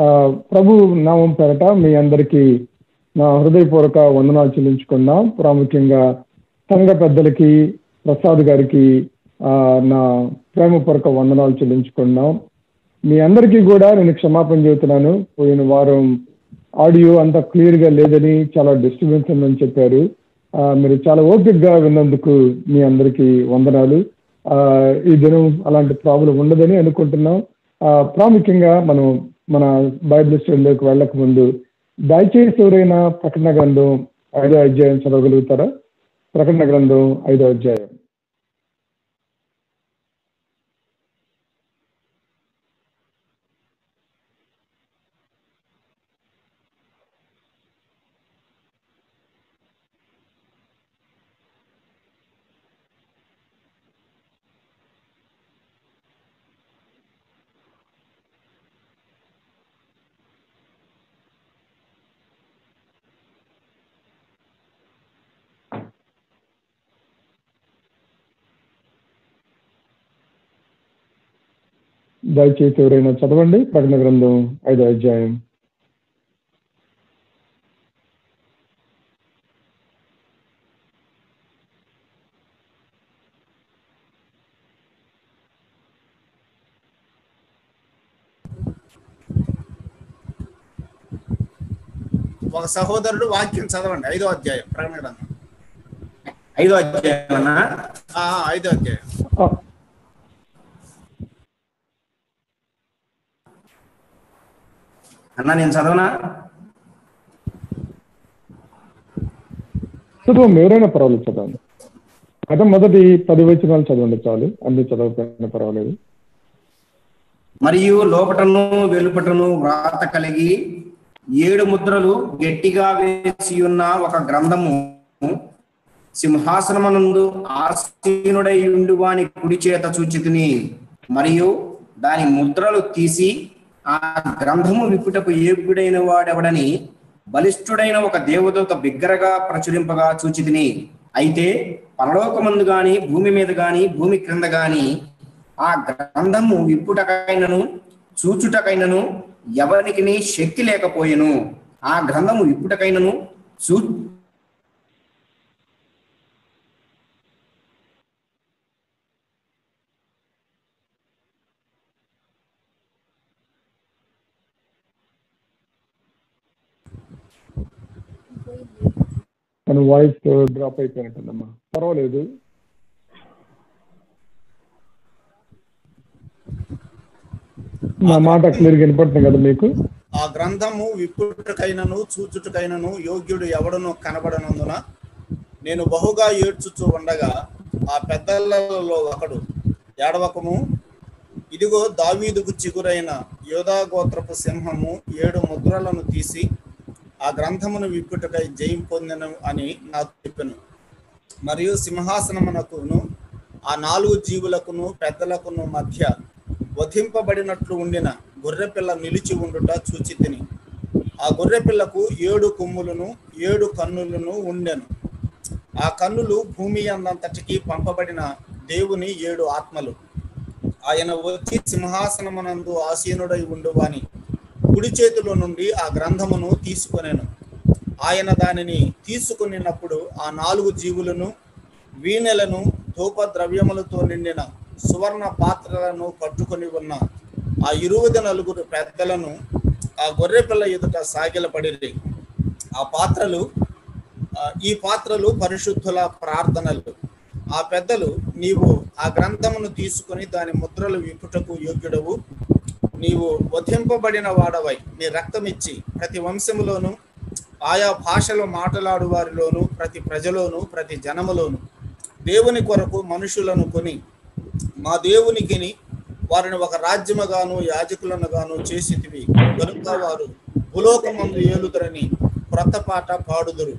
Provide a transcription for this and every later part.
ఆ, ప్రభు నామం పేరట మీ అందరికీ నా హృదయపూర్వక వందనాలు చెల్లించుకున్నాం ప్రాముఖ్యంగా సంఘ పెద్దలకి ప్రసాద్ గారికి ఆ, నా ప్రేమపూర్వక వందనాలు చెల్లించుకున్నాం మీ అందరికీ కూడా నేను క్షమాపణ చెబుతున్నాను పోయిన వారం ఆడియో అంత క్లియర్ గా లేదని చాలా డిస్టర్బెన్స్ ఉందని చెప్పారు ఆ, మీరు చాలా ఓపికగా విన్నందుకు మీ అందరికీ వందనాలు ఆ, ఈ దినం అలాంటి ప్రాబ్లం ఉండదని అనుకుంటున్నాం ఆ, ప్రాముఖ్యంగా మనం మన బైబిల్ స్టడీలోకి వెళ్ళక ముందు దయచేసి ఎవరైనా ప్రకటన గ్రంథం ఐదో అధ్యాయం చదవగలుగుతారా ప్రకటన గ్రంథం ఐదో అధ్యాయం దయచేసి ఎవరైనా చదవండి ప్రకటన గ్రంథం ఐదో అధ్యాయం ఒక సహోదరుడు వాక్యం చదవండి ఐదో అధ్యాయం ప్రకటన గ్రంథం ఐదో అధ్యాయం అన్నా ఆ, ఐదో అధ్యాయం ఆ, అన్నా నేను చదవనా చదవండి ఎవరైనా పర్వాలేదు చదవండి అయితే మొదటి పది వచనాలు చదవండి చాలు అన్ని చదవకపోయినా పర్వాలేదు మరియు లోపటను వెలుపటను వ్రాత కలిగి ఏడు ముద్రలు గట్టిగా వేసి ఉన్న ఒక గ్రంథము సింహాసనమునందు ఆసీనుడై ఉండు వాని కుడి చేత చూచితిని మరియు దాని ముద్రలు తీసి ఆ గ్రంథము విప్పుటకు ఏగుడైన వాడెవడని బలిష్ఠుడైన ఒక దేవదూత బిగ్గరగా ప్రచురింపగా చూచితిని అయితే పరలోకమందు గాని భూమి మీద గాని భూమి క్రింద గాని ఆ గ్రంథము విప్పుటకైనను చూచుటకైనను ఎవరికి శక్తి లేకపోయెను ఆ గ్రంథము విప్పుటకైనను చూ మన వాయిస్ డ్రాప్ అయిపోయినట్టుందమ్మా పర్వాలేదు నా మాట క్లియర్గా వినపడుతుంది కదా మీకు ఆ గ్రంథము విప్పుటకైనను చూచుటకైనను యోగ్యుడు ఎవడను కనబడనందున నేను బహుగా ఏడ్చుచూ ఉండగా ఆ పెద్దలలో ఒకడు ఏడవకము ఇదిగో దావీదుకు చిగురైన యోధా గోత్రపు సింహము ఏడు ముద్రలను తీసి ఆ గ్రంథమును విప్పుటకై జయం పొందెను అని నాకు చెప్పెను మరియు సింహాసనమునకును ఆ నాలుగు జీవులకును పెద్దలకును మధ్య వధింపబడినట్లు ఉండిన గొర్రెపిల్ల నిలిచి ఉండుట చూచి తిని ఆ గొర్రెపిల్లకు ఏడు కొమ్ములను ఏడు కన్నులను ఉండెను ఆ కన్నులు భూమి అందంతటికి పంపబడిన దేవుని ఏడు ఆత్మలు ఆయన వచ్చి సింహాసనమునందు ఆసీనుడై ఉండువాని కుడి చేతిలో నుండి ఆ గ్రంథమును తీసుకొనెను ఆయన దానిని తీసుకునినప్పుడు ఆ నాలుగు జీవులను వీణెలను ధూప ద్రవ్యములతో నిండిన సువర్ణ పాత్రలను పట్టుకొని ఉన్న ఆ ఇరువది నలుగురు పెద్దలను ఆ గొర్రెపిల్ల ఎదుట సాగిలపడిరి ఆ పాత్రలు ఆ, ఈ పాత్రలు పరిశుద్ధుల ప్రార్థనలు ఆ పెద్దలు నీవు ఆ గ్రంథమును తీసుకొని దాని ముద్రలు విప్పుటకు యోగ్యుడవు నీవు వధింపబడిన వాడవై నీ రక్తమిచ్చి ప్రతి వంశములోను ఆయా భాషలో మాట్లాడు వారిలోను ప్రతి ప్రజలోను ప్రతి జనములోను దేవుని కొరకు మనుషులను కొని మా దేవునికిని వారిని ఒక రాజ్యముగాను యాజకులను గాను చేసితివి కనుక వారు భూలోకమందు ఏలుదరని క్రొత్త పాట పాడుదురు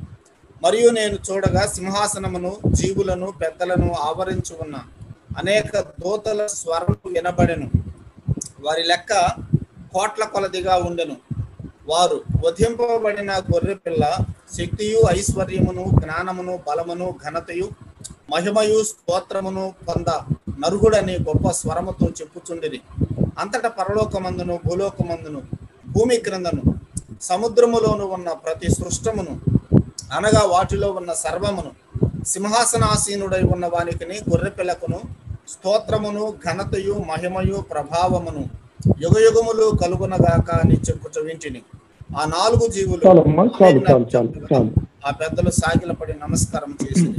మరియు నేను చూడగా సింహాసనమును జీవులను పెద్దలను ఆవరించి ఉన్న అనేక దూతల స్వరం వినబడెను వారి లెక్క కోట్ల కొలదిగా ఉండెను వారు వధింపబడిన గొర్రెపిల్ల శక్తియు ఐశ్వర్యమును జ్ఞానమును బలమును ఘనతయు మహిమయు స్తోత్రమును పొంద నరుగుడని గొప్ప స్వరముతో చెప్పుచుండిరి అంతటా పరలోకమందును భూలోకమందును భూమి క్రిందను సముద్రములోను ఉన్న ప్రతి సృష్టమును అనగా వాటిలో ఉన్న సర్వమును సింహాసనాసీనుడై ఉన్న వానికిని గొర్రెపిల్లకును స్తోత్రమును ఘనతయు మహిమయు ప్రభావమును యుగయుగములు కలుగునగాక అని చెప్పుచు వింటిని ఆ నాలుగు జీవులు చాలమ్మా, చాలు, చాలు, చాలు, చాలు. ఆ పెద్దలు సాగిలపడి నమస్కారం చేసింది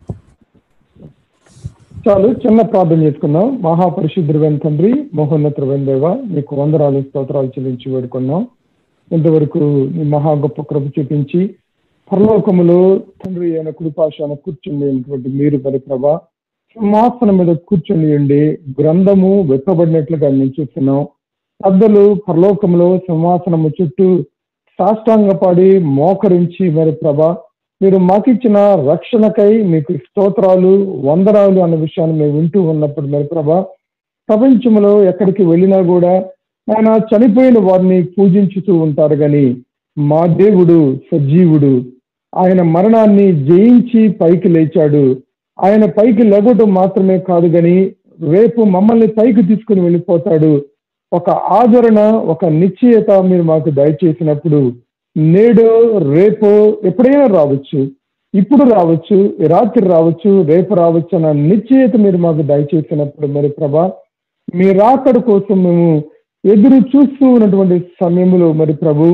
చాలు చిన్న ప్రార్థన చేసుకుందాం మహాపరిశుద్ధుడైన తండ్రి మహోన్నతుడైన దేవ నీకు వందరాలు స్తోత్రాలు చెల్లించి వేడుకున్నాం ఇంతవరకు నీ మహా గొప్ప కృప చూపించి పరలోకములో తండ్రి అయిన కృపాశాన కూర్చుండేటువంటి మీరు మరి ప్రభ సింహాసనం మీద కూర్చుని ఉండి గ్రంథము వెప్పబడినట్లుగా మేము చూస్తున్నాం పెద్దలు పరలోకములో సింహాసనము చుట్టూ సాష్టాంగపడి మోకరించి మరి ప్రభ మీరు మాకిచ్చిన రక్షణకై మీకు స్తోత్రాలు వందనాలు అన్న విషయాన్ని మేము వింటూ ఉన్నప్పుడు మరి ప్రభా ప్రపంచంలో ఎక్కడికి వెళ్ళినా కూడా ఆయన చనిపోయిన వారిని పూజించుతూ ఉంటారు కానీ మా దేవుడు సజీవుడు ఆయన మరణాన్ని జయించి పైకి లేచాడు ఆయన పైకి లెగటం మాత్రమే కాదు కానీ రేపు మమ్మల్ని పైకి తీసుకుని వెళ్ళిపోతాడు ఒక ఆదరణ ఒక నిశ్చయత మీరు మాకు దయచేసినప్పుడు నేడు రేపు ఎప్పుడైనా రావచ్చు ఇప్పుడు రావచ్చు ఈ రాత్రి రావచ్చు రేపు రావచ్చు అన్న నిశ్చయత మీరు మాకు దయచేసినప్పుడు మరి ప్రభా మీ రాకడ కోసం మేము ఎదురు చూస్తూ ఉన్నటువంటి సమయంలో మరి ప్రభు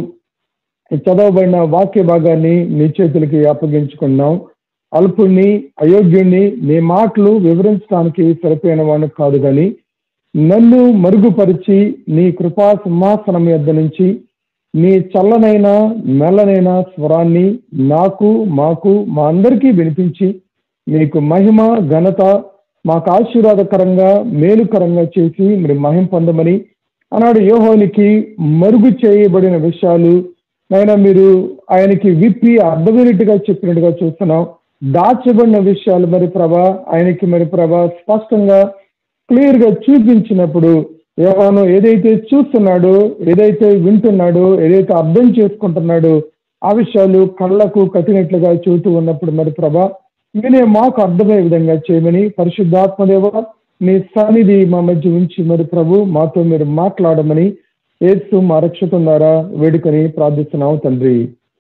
ఈ చదవబడిన వాక్య భాగాన్ని మీ చేతులకి అప్పగించుకున్నాం అల్పుణ్ణి అయోగ్యుణ్ణి మీ మాటలు వివరించడానికి సరిపోయిన వాడిని కాదు కానీ నన్ను మరుగుపరిచి నీ కృపా సింహాసనం యొద్ద నుంచి నీ చల్లనైన మెల్లనైన స్వరాన్ని నాకు మాకు మా అందరికీ వినిపించి మీకు మహిమ ఘనత మాకు ఆశీర్వాదకరంగా మేలుకరంగా చేసి మరి మహిమ పొందమని ఆనాడు యోహోనికి మరుగు చేయబడిన విషయాలు అయినా మీరు ఆయనకి విప్పి అర్థమైనట్టుగా చెప్పినట్టుగా చూస్తున్నాం దాచబడిన విషయాలు మరి ప్రభా ఆయనకి మరి ప్రభా స్పష్టంగా క్లియర్ గా చూపించినప్పుడు యోహాను ఏదైతే చూస్తున్నాడో ఏదైతే వింటున్నాడో ఏదైతే అర్థం చేసుకుంటున్నాడో ఆ విషయాలు కళ్ళకు కట్టినట్లుగా చూస్తూ ఉన్నప్పుడు మరి ప్రభా మీరే మాకు అర్థమయ్యే విధంగా చేయమని పరిశుద్ధాత్మదేవ మీ సన్నిధి మా మధ్య ఉంచి మరి ప్రభు మాతో మీరు మాట్లాడమని ఏసు మా రక్షకం ద్వారా వేడుకొని ప్రార్థిస్తున్నాం తండ్రి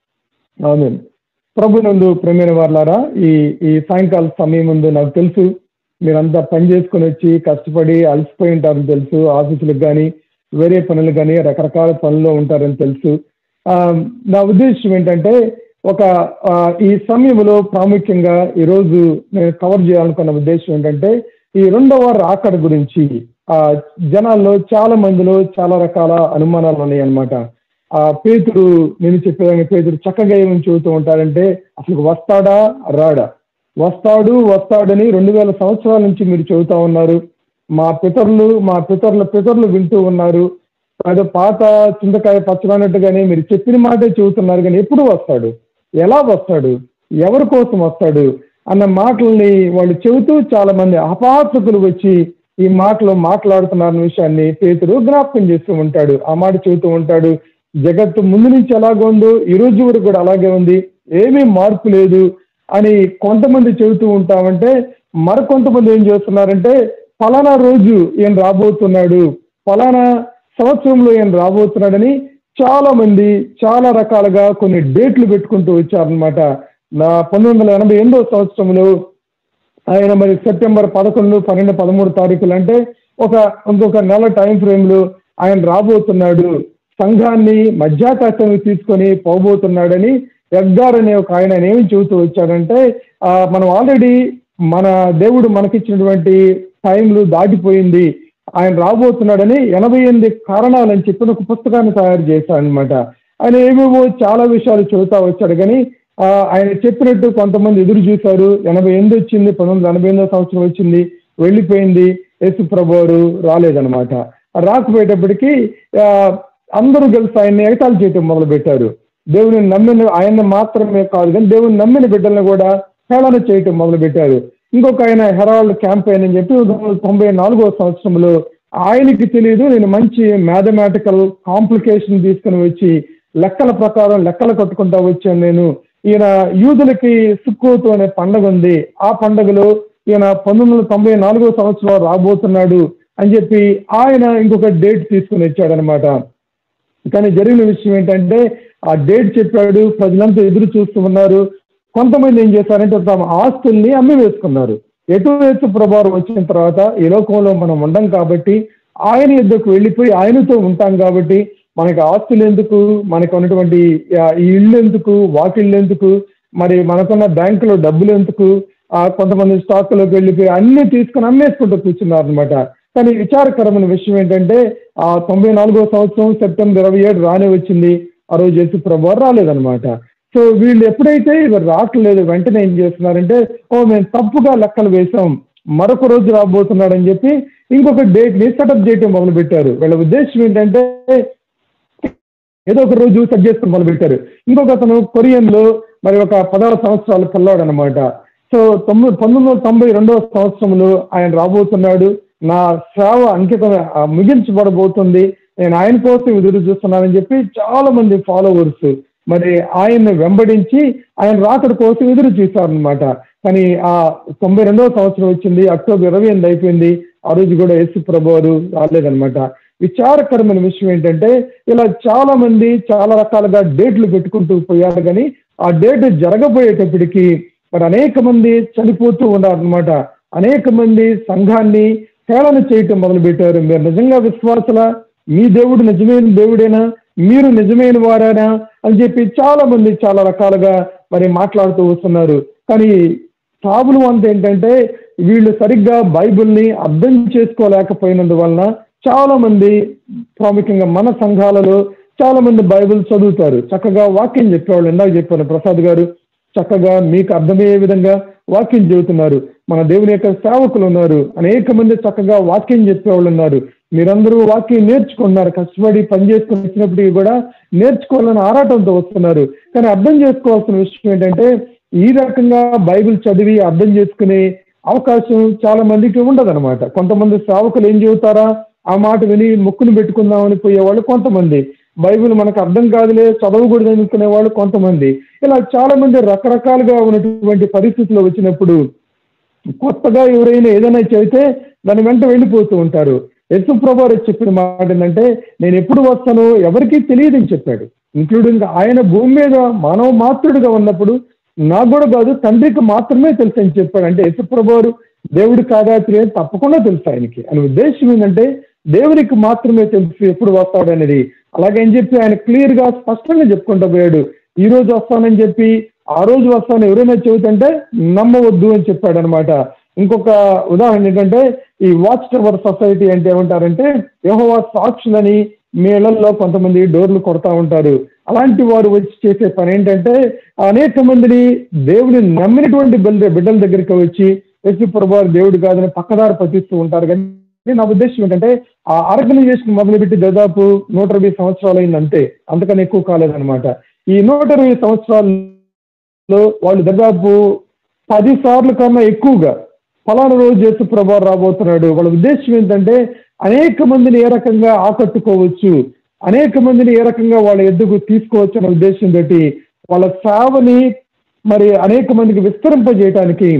ఆమె ప్రభు నందు ప్రేమైన వాళ్ళారా ఈ ఈ సాయంకాల సమయం ముందు నాకు తెలుసు మీరంతా పని చేసుకొని వచ్చి కష్టపడి అలసిపోయి ఉంటారని తెలుసు ఆఫీసులకు కానీ వేరే పనులు కానీ రకరకాల పనుల్లో ఉంటారని తెలుసు ఆ, నా ఉద్దేశం ఏంటంటే ఒక ఆ, ఈ సమయంలో ప్రాముఖ్యంగా ఈరోజు నేను కవర్ చేయాలనుకున్న ఉద్దేశం ఏంటంటే ఈ రెండవ రాకడ గురించి ఆ జనాల్లో చాలా మందిలో చాలా రకాల అనుమానాలు ఉన్నాయి అన్నమాట ఆ పేతురు నేను చెప్పేదాన్ని పేతురు చక్కగా ఏమని చెబుతూ ఉంటారంటే అసలు వస్తాడా రాడా వస్తాడు వస్తాడని రెండు వేల సంవత్సరాల నుంచి మీరు చెబుతా ఉన్నారు మా పితరులు మా పితరుల పితరులు వింటూ ఉన్నారు ఏదో పాత చింతకాయ పచ్చడన్నట్టుగానే మీరు చెప్పిన మాటే చెబుతున్నారు కానీ ఎప్పుడు వస్తాడు ఎలా వస్తాడు ఎవరి కోసం వస్తాడు అన్న మాటల్ని వాళ్ళు చెబుతూ చాలా మంది అపాసకులు వచ్చి ఈ మాటలు మాట్లాడుతున్న విషయాన్ని పేతురు జ్ఞాపకం చేస్తూ ఉంటాడు ఆ మాట చెబుతూ ఉంటాడు జగత్తు ముందు నుంచి ఎలాగ ఉందో ఈ రోజు వరకు కూడా అలాగే ఉంది ఏమీ మార్పు లేదు అని కొంతమంది చెబుతూ ఉంటామంటే మరికొంతమంది ఏం చేస్తున్నారంటే ఫలానా రోజు ఈయన రాబోతున్నాడు ఫలానా సంవత్సరంలో ఈయన రాబోతున్నాడని చాలా మంది చాలా రకాలుగా కొన్ని డేట్లు పెట్టుకుంటూ వచ్చారనమాట నా పంతొమ్మిది వందల ఎనభై ఎనిమిదో సంవత్సరంలో ఆయన మరి సెప్టెంబర్ పదకొండు పన్నెండు పదమూడు తారీఖులు అంటే ఒక ఇంకొక నెల టైం ఫ్రేమ్ లో ఆయన రాబోతున్నాడు సంఘాన్ని మధ్యాకాశాన్ని తీసుకొని పోబోతున్నాడని ఎగ్గార్ అనే ఒక ఆయన ఆయన ఏమి చెబుతూ వచ్చాడంటే ఆ, మనం ఆల్రెడీ మన దేవుడు మనకిచ్చినటువంటి టైంలు దాటిపోయింది ఆయన రాబోతున్నాడని ఎనభై ఎనిమిది కారణాలని చెప్పిన ఒక పుస్తకాన్ని తయారు చేశాడనమాట ఆయన ఏమేమో చాలా విషయాలు చెబుతా వచ్చాడు కానీ ఆ, ఆయన చెప్పినట్టు కొంతమంది ఎదురు చూశారు ఎనభై ఎనిమిది వచ్చింది పంతొమ్మిది వందల ఎనభై ఎనిమిదో సంవత్సరం వచ్చింది వెళ్ళిపోయింది యేసు ప్రభు వారు రాలేదనమాట రాకపోయేటప్పటికి ఆ, అందరూ కలిసి ఆయన్ని ఎగతాళి చేయటం మొదలు పెట్టారు దేవుని నమ్మిన ఆయన మాత్రమే కాదు కానీ దేవుని నమ్మిన బిడ్డలను కూడా హేళన చేయటం మొదలు పెట్టారు ఇంకొక ఆయన హెరాల్డ్ క్యాంపెయిన్ అని చెప్పి తొంభై నాలుగో సంవత్సరంలో ఆయనకి తెలియదు నేను మంచి మ్యాథమెటికల్ కాంప్లికేషన్ తీసుకుని వచ్చి లెక్కల ప్రకారం లెక్కలు కట్టుకుంటా వచ్చాను నేను ఈయన యూదులకి సుక్కోతు అనే పండగ ఉంది ఆ పండగలో ఈయన పంతొమ్మిది వందల తొంభై నాలుగో సంవత్సరంలో రాబోతున్నాడు అని చెప్పి ఆయన ఇంకొక డేట్ తీసుకుని వచ్చాడనమాట కానీ జరిగిన విషయం ఏంటంటే ఆ డేట్ చెప్పాడు ప్రజలంతా ఎదురు చూస్తూ ఉన్నారు కొంతమంది ఏం చేశారంటే తమ ఆస్తుల్ని అమ్మి వేసుకున్నారు ఎటు యేసు ప్రభావం వచ్చిన తర్వాత ఈ లోకంలో మనం ఉండం కాబట్టి ఆయన యుద్ధకు వెళ్ళిపోయి ఆయనతో ఉంటాం కాబట్టి మనకి ఆస్తులు ఎందుకు మనకు ఉన్నటువంటి ఆ, ఈ ఇల్లు ఎందుకు వాకిళ్ళు ఎందుకు మరి మనకున్న బ్యాంకులో డబ్బులు ఎందుకు ఆ కొంతమంది స్టాక్లోకి వెళ్ళిపోయి అన్ని తీసుకుని అమ్మేసుకుంటూ కూర్చున్నారు అనమాట కానీ విచారకరమైన విషయం ఏంటంటే ఆ తొంభై నాలుగో సంవత్సరం సెప్టెంబర్ ఇరవై ఏడు రానే వచ్చింది ఆ రోజు యేసు ప్రభు రాలేదనమాట సో వీళ్ళు ఎప్పుడైతే ఇవి రావట్లేదు వెంటనే ఏం చేస్తున్నారంటే ఓ మేము తప్పుగా లెక్కలు వేసాం మరొక రోజు రాబోతున్నాడని చెప్పి ఇంకొక డేట్ ని సెటప్ చేయటం మొదలు పెట్టారు వీళ్ళ ఉద్దేశం ఏంటంటే ఏదో ఒక రోజు సెట్ చేసుకుని మొదలు పెట్టారు ఇంకొక అతను కొరియన్ లో మరి ఒక పదహారు సంవత్సరాల పిల్లాడు అనమాట సో తొమ్మిది పంతొమ్మిది వందల తొంభై రెండవ సంవత్సరంలో ఆయన రాబోతున్నాడు నా సేవ అంకితం ఆ, ముగించబడబోతుంది నేను ఆయన కోసం ఎదురు చూస్తున్నానని చెప్పి చాలా మంది ఫాలోవర్స్ మరి ఆయన్ని వెంబడించి ఆయన రాకడ కోసం ఎదురు చూశారనమాట కానీ ఆ తొంభై రెండవ సంవత్సరం వచ్చింది అక్టోబర్ ఇరవై ఎనిమిది అయిపోయింది ఆ రోజు కూడా యేసు ప్రభు వారు రాలేదనమాట విచారకరమైన విషయం ఏంటంటే ఇలా చాలా మంది చాలా రకాలుగా డేట్లు పెట్టుకుంటూ పోయారు కానీ ఆ డేట్ జరగబోయేటప్పటికి మరి అనేక మంది చనిపోతూ ఉన్నారనమాట అనేక మంది సంఘాన్ని హేళన చేయటం మొదలు పెట్టారు మీరు నిజంగా విశ్వాసుల మీ దేవుడు నిజమైన దేవుడేనా మీరు నిజమైన వారేనా అని చెప్పి చాలా మంది చాలా రకాలుగా మరి మాట్లాడుతూ వస్తున్నారు కానీ ప్రాబ్లం అంత ఏంటంటే వీళ్ళు సరిగ్గా బైబిల్ని అర్థం చేసుకోలేకపోయినందువలన చాలా మంది ప్రాముఖ్యంగా మన సంఘాలలో చాలా మంది బైబిల్ చదువుతారు చక్కగా వాక్యం చెప్పేవాళ్ళు ఇందాక చెప్పాను ప్రసాద్ గారు చక్కగా మీకు అర్థమయ్యే విధంగా వాక్యం చెబుతున్నారు మన దేవుని యొక్క సేవకులు ఉన్నారు అనేక మంది చక్కగా వాక్యం చెప్పేవాళ్ళు ఉన్నారు మీరందరూ వాక్యం నేర్చుకున్నారు కష్టపడి పని చేసుకుని వచ్చినప్పటికీ కూడా నేర్చుకోవాలని ఆరాటంతో వస్తున్నారు కానీ అర్థం చేసుకోవాల్సిన విషయం ఏంటంటే ఈ రకంగా బైబిల్ చదివి అర్థం చేసుకునే అవకాశం చాలా మందికి ఉండదన్నమాట కొంతమంది సేవకులు ఏం చెబుతారా ఆ మాట విని ముక్కును పెట్టుకుందామని పోయేవాళ్ళు కొంతమంది బైబిల్ మనకు అర్థం కాదులే చదవకూడదు అనుకునే వాళ్ళు కొంతమంది ఇలా చాలా మంది రకరకాలుగా ఉన్నటువంటి పరిస్థితులు వచ్చినప్పుడు కొత్తగా ఎవరైనా ఏదైనా చెబితే దాని వెంట వెళ్ళిపోతూ ఉంటారు యశు ప్రభారు చెప్పిన మాట ఏంటంటే నేను ఎప్పుడు వస్తానో ఎవరికీ తెలియదని చెప్పాడు ఇంక్లూడింగ్ ఆయన భూమి మీద మానవ మాత్రుడుగా ఉన్నప్పుడు నాకు కూడా కాదు తండ్రికి మాత్రమే తెలుసు అని చెప్పాడు అంటే యశు ప్రభారు దేవుడు కాదా తెలియదు తప్పకుండా తెలుసు ఆయనకి అని ఉద్దేశం ఏంటంటే దేవునికి మాత్రమే తెలుసు ఎప్పుడు వస్తాడు అనేది అలాగే అని చెప్పి ఆయన క్లియర్ గా స్పష్టంగా చెప్పుకుంటూ పోయాడు ఈ రోజు వస్తానని చెప్పి ఆ రోజు వస్తాను ఎవరైనా చెబుతుంటే నమ్మవద్దు అని చెప్పాడు అనమాట ఇంకొక ఉదాహరణ ఏంటంటే ఈ వాచ్ టవర్ సొసైటీ అంటే ఏమంటారంటే యెహోవా సాక్షులని మీ ఇళ్లలో కొంతమంది డోర్లు కొడతా ఉంటారు అలాంటి వారు వచ్చి చేసే పని ఏంటంటే అనేక మందిని దేవుని నమ్మినటువంటి బిడ్డ బిడ్డల దగ్గరికి వచ్చి యశు ప్రభు దేవుడు కాదని పక్కదారి పట్టిస్తూ ఉంటారు కానీ నా ఉద్దేశం ఏంటంటే ఆ ఆర్గనైజేషన్ మొదలుపెట్టి దాదాపు నూట ఇరవై సంవత్సరాలు అయింది అంతే అంతకన్నా ఎక్కువ కాలేదన్నమాట ఈ నూట ఇరవై సంవత్సరాల్లో వాళ్ళు దాదాపు పది సార్లు కన్నా ఎక్కువగా ఫలానా రోజు యేసు ప్రభు రాబోతున్నాడు వాళ్ళ ఉద్దేశం ఏంటంటే అనేక మందిని ఏ రకంగా ఆకట్టుకోవచ్చు అనేక మందిని ఏ రకంగా వాళ్ళ ఎద్దుకు తీసుకోవచ్చు అనే ఉద్దేశంతో వాళ్ళ సేవని మరి అనేక మందికి విస్తరింపజేయడానికి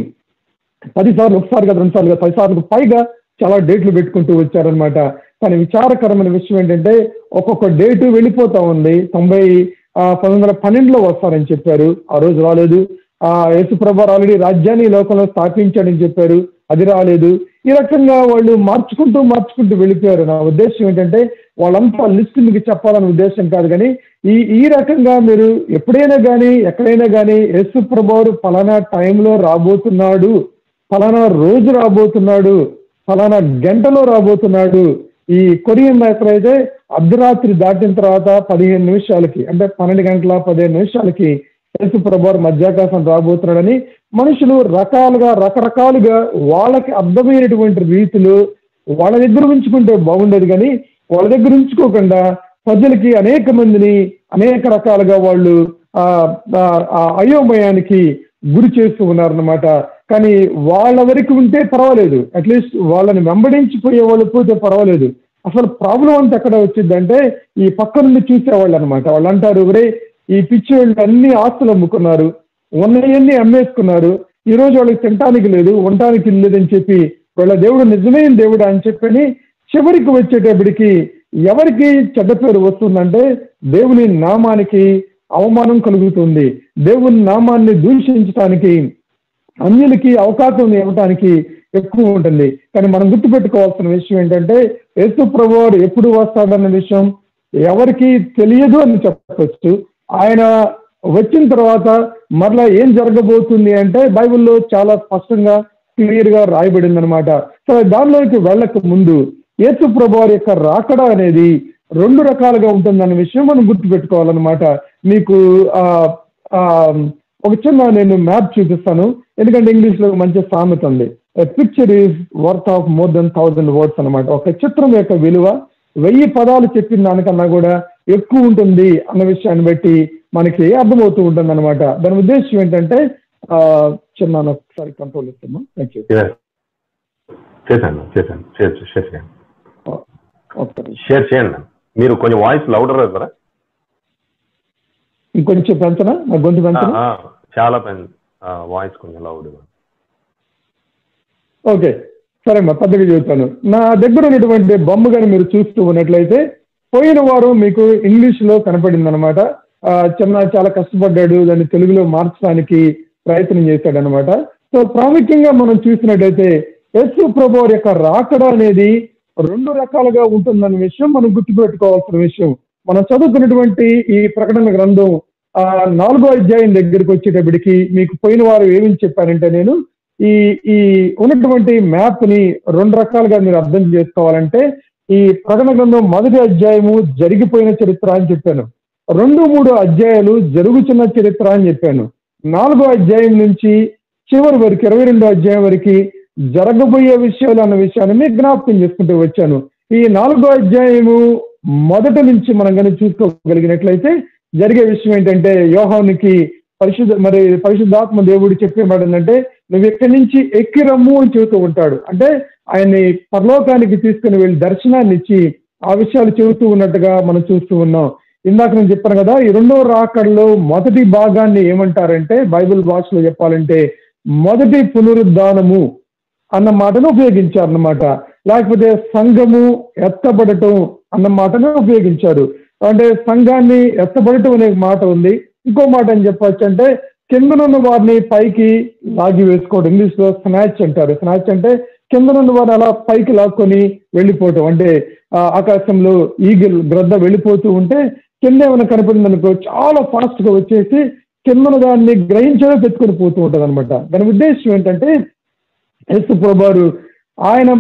పది సార్లు ఒకసారి కదా రెండు సార్లు పది సార్లు పైగా చాలా డేట్లు పెట్టుకుంటూ వచ్చారనమాట కానీ విచారకరమైన విషయం ఏంటంటే ఒక్కొక్క డేటు వెళ్ళిపోతా ఉంది తొంభై ఆ, పంతొమ్మిది వందల పన్నెండులో వస్తారని చెప్పారు ఆ రోజు రాలేదు ఆ యేసుప్రభు ఆల్రెడీ రాజ్యాన్ని ఈ లోకంలో స్థాపించాడని చెప్పారు అది రాలేదు ఈ రకంగా వాళ్ళు మార్చుకుంటూ మార్చుకుంటూ వెళ్ళిపోయారు నా ఉద్దేశం ఏంటంటే వాళ్ళంతా లిస్ట్ మీకు చెప్పాలనే ఉద్దేశం కాదు కానీ ఈ ఈ రకంగా మీరు ఎప్పుడైనా కానీ ఎక్కడైనా కానీ యేసు ప్రభువారు ఫలానా టైంలో రాబోతున్నాడు ఫలానా రోజు రాబోతున్నాడు ఫలానా గంటలో రాబోతున్నాడు ఈ కొరియన్ యాత్ర అయితే అర్ధరాత్రి దాటిన తర్వాత పదిహేను నిమిషాలకి అంటే పన్నెండు గంటల పదిహేను నిమిషాలకి యేసు ప్రభు మధ్యాకాశం రాబోతున్నాడని మనుషులు రకాలుగా రకరకాలుగా వాళ్ళకి అర్థమైనటువంటి రీతిలో వాళ్ళ దగ్గర ఉంచుకుంటే బాగుండేది కానీ వాళ్ళ దగ్గర ఉంచుకోకుండా ప్రజలకి అనేక మందిని అనేక రకాలుగా వాళ్ళు ఆ ఆ, ఆ అయోమయానికి గురి చేస్తూ ఉన్నారన్నమాట కానీ వాళ్ళ వరకు ఉంటే పర్వాలేదు అట్లీస్ట్ వాళ్ళని వెంబడించిపోయే వాళ్ళు పోతే పర్వాలేదు అసలు ప్రాబ్లం అంతా ఎక్కడ వచ్చిందంటే ఈ పక్క నుండి చూసేవాళ్ళు అనమాట వాళ్ళు అంటారు ఒరే ఈ పిచ్చి వాళ్ళు అన్ని ఆస్తులు అమ్ముకున్నారు ఉన్నవన్నీ అమ్మేసుకున్నారు ఈ రోజు వాళ్ళకి తినటానికి లేదు ఉండటానికి లేదని చెప్పి వాళ్ళ దేవుడు నిజమైన దేవుడు అని చెప్పని చివరికి వచ్చేటప్పటికి ఎవరికి చెడ్డ పేరు వస్తుందంటే దేవుని నామానికి అవమానం కలుగుతుంది దేవుని నామాన్ని దూషించడానికి అన్యులకి అవకాశం ఇవ్వటానికి ఎక్కువ ఉంటుంది కానీ మనం గుర్తుపెట్టుకోవాల్సిన విషయం ఏంటంటే యేసు ప్రభువారు ఎప్పుడు వస్తాడన్న విషయం ఎవరికి తెలియదు అని చెప్పవచ్చు ఆయన వచ్చిన తర్వాత మరలా ఏం జరగబోతుంది అంటే బైబిల్లో చాలా స్పష్టంగా క్లియర్ గా రాయబడింది అనమాట సో దానిలోకి వెళ్ళక ముందు యేసు ప్రభువారి యొక్క రాకడ అనేది రెండు రకాలుగా ఉంటుందన్న విషయం మనం గుర్తుపెట్టుకోవాలన్నమాట మీకు ఆ ఆ ఒక చిన్న నేను మ్యాప్ చూపిస్తాను ఎందుకంటే ఇంగ్లీష్ లో మంచి సామెత ఉంది picture is worth of more than thousand words అనమాట ఒక చిత్రం యొక్క విలువ వెయ్యి పదాలు చెప్పిన దానికన్నా కూడా ఎక్కువ ఉంటుంది అన్న విషయాన్ని బట్టి మనకి అర్థమవుతూ ఉంటుంది అనమాట దాని ఉద్దేశం ఏంటంటే ఆ, చిన్న ఒకసారి కంట్రోల్ ఇస్తాము థ్యాంక్ యూ Yes. చేశాను చేశాను షేర్ షేర్ చేయండి ఓకే షేర్ చేయండి మీరు కొంచెం వాయిస్ లౌడర్ అవుతారా ఇంకొంచెం పెంచనా నా గొంతు పెంచనా ఆ, చాలా పెన్ వాయిస్ కొంచెం లౌడ్ ఓకే సరే మా పెద్దగా చెబుతాను నా దగ్గర ఉన్నటువంటి బొమ్మ కానీ మీరు చూస్తూ ఉన్నట్లయితే పోయిన వారం మీకు ఇంగ్లీష్ లో కనపడింది అనమాట చిన్న చాలా కష్టపడ్డాడు దాన్ని తెలుగులో మార్చడానికి ప్రయత్నం చేశాడు అనమాట సో ప్రాముఖ్యంగా మనం చూసినట్టయితే యశు ప్రభు యొక్క రాకడ అనేది రెండు రకాలుగా ఉంటుందన్న విషయం మనం గుర్తుపెట్టుకోవాల్సిన విషయం మనం చదువుకున్నటువంటి ఈ ప్రకటన గ్రంథం ఆ నాలుగో అధ్యాయం దగ్గరికి వచ్చేటప్పటికి మీకు పోయిన వారు ఏమని చెప్పారంటే నేను ఈ ఈ ఉన్నటువంటి మ్యాప్ ని రెండు రకాలుగా మీరు అర్థం చేసుకోవాలంటే ఈ ప్రకటన గ్రంథం మొదటి అధ్యాయము జరిగిపోయిన చరిత్ర అని చెప్పాను రెండు మూడు అధ్యాయాలు జరుగుతున్న చరిత్ర అని చెప్పాను నాలుగో అధ్యాయం నుంచి చివరి వరకు ఇరవై రెండో అధ్యాయం వరకు జరగబోయే విషయాలు అన్న విషయాన్ని మీకు జ్ఞాపకం చేసుకుంటూ వచ్చాను ఈ నాలుగో అధ్యాయము మొదటి నుంచి మనం కనుక చూసుకోగలిగినట్లయితే జరిగే విషయం ఏంటంటే యోహానికి పరిశుద్ధ మరి పరిశుద్ధాత్మ దేవుడు చెప్పే మాట ఏంటంటే నువ్వు ఇక్కడి నుంచి ఎక్కి రమ్ము అని చెబుతూ ఉంటాడు అంటే ఆయన్ని పరలోకానికి తీసుకుని వెళ్ళి దర్శనాన్ని ఇచ్చి ఆ విషయాలు చెబుతూ ఉన్నట్టుగా మనం చూస్తూ ఉన్నాం ఇందాక నేను చెప్పాను కదా ఈ రెండో రాకడలో మొదటి భాగాన్ని ఏమంటారంటే బైబిల్ భాషలో చెప్పాలంటే మొదటి పునరుద్ధానము అన్న మాటను ఉపయోగించారన్నమాట లేకపోతే సంఘము ఎత్తబడటం అన్న మాటను ఉపయోగించారు అంటే సంఘాన్ని ఎత్తబడటం అనే మాట ఉంది ఇంకో మాట అని చెప్పొచ్చు అంటే కిందనున్న వారిని పైకి లాగి వేసుకోవడం ఇంగ్లీష్ లో స్నాచ్ అంటారు స్నాచ్ అంటే కిందనున్న వారిని అలా పైకి లాక్కొని వెళ్ళిపోవటం అంటే ఆ, ఆకాశంలో ఈగిల్ గ్రద్ద వెళ్ళిపోతూ ఉంటే కింద ఏమైనా కనపడింది అనుకో చాలా ఫాస్ట్ గా వచ్చేసి కిందన దాన్ని గ్రహించడం పెట్టుకొని పోతూ ఉంటుంది అనమాట దాని ఉద్దేశం ఏంటంటే యేసు ప్రభువారు ఆయన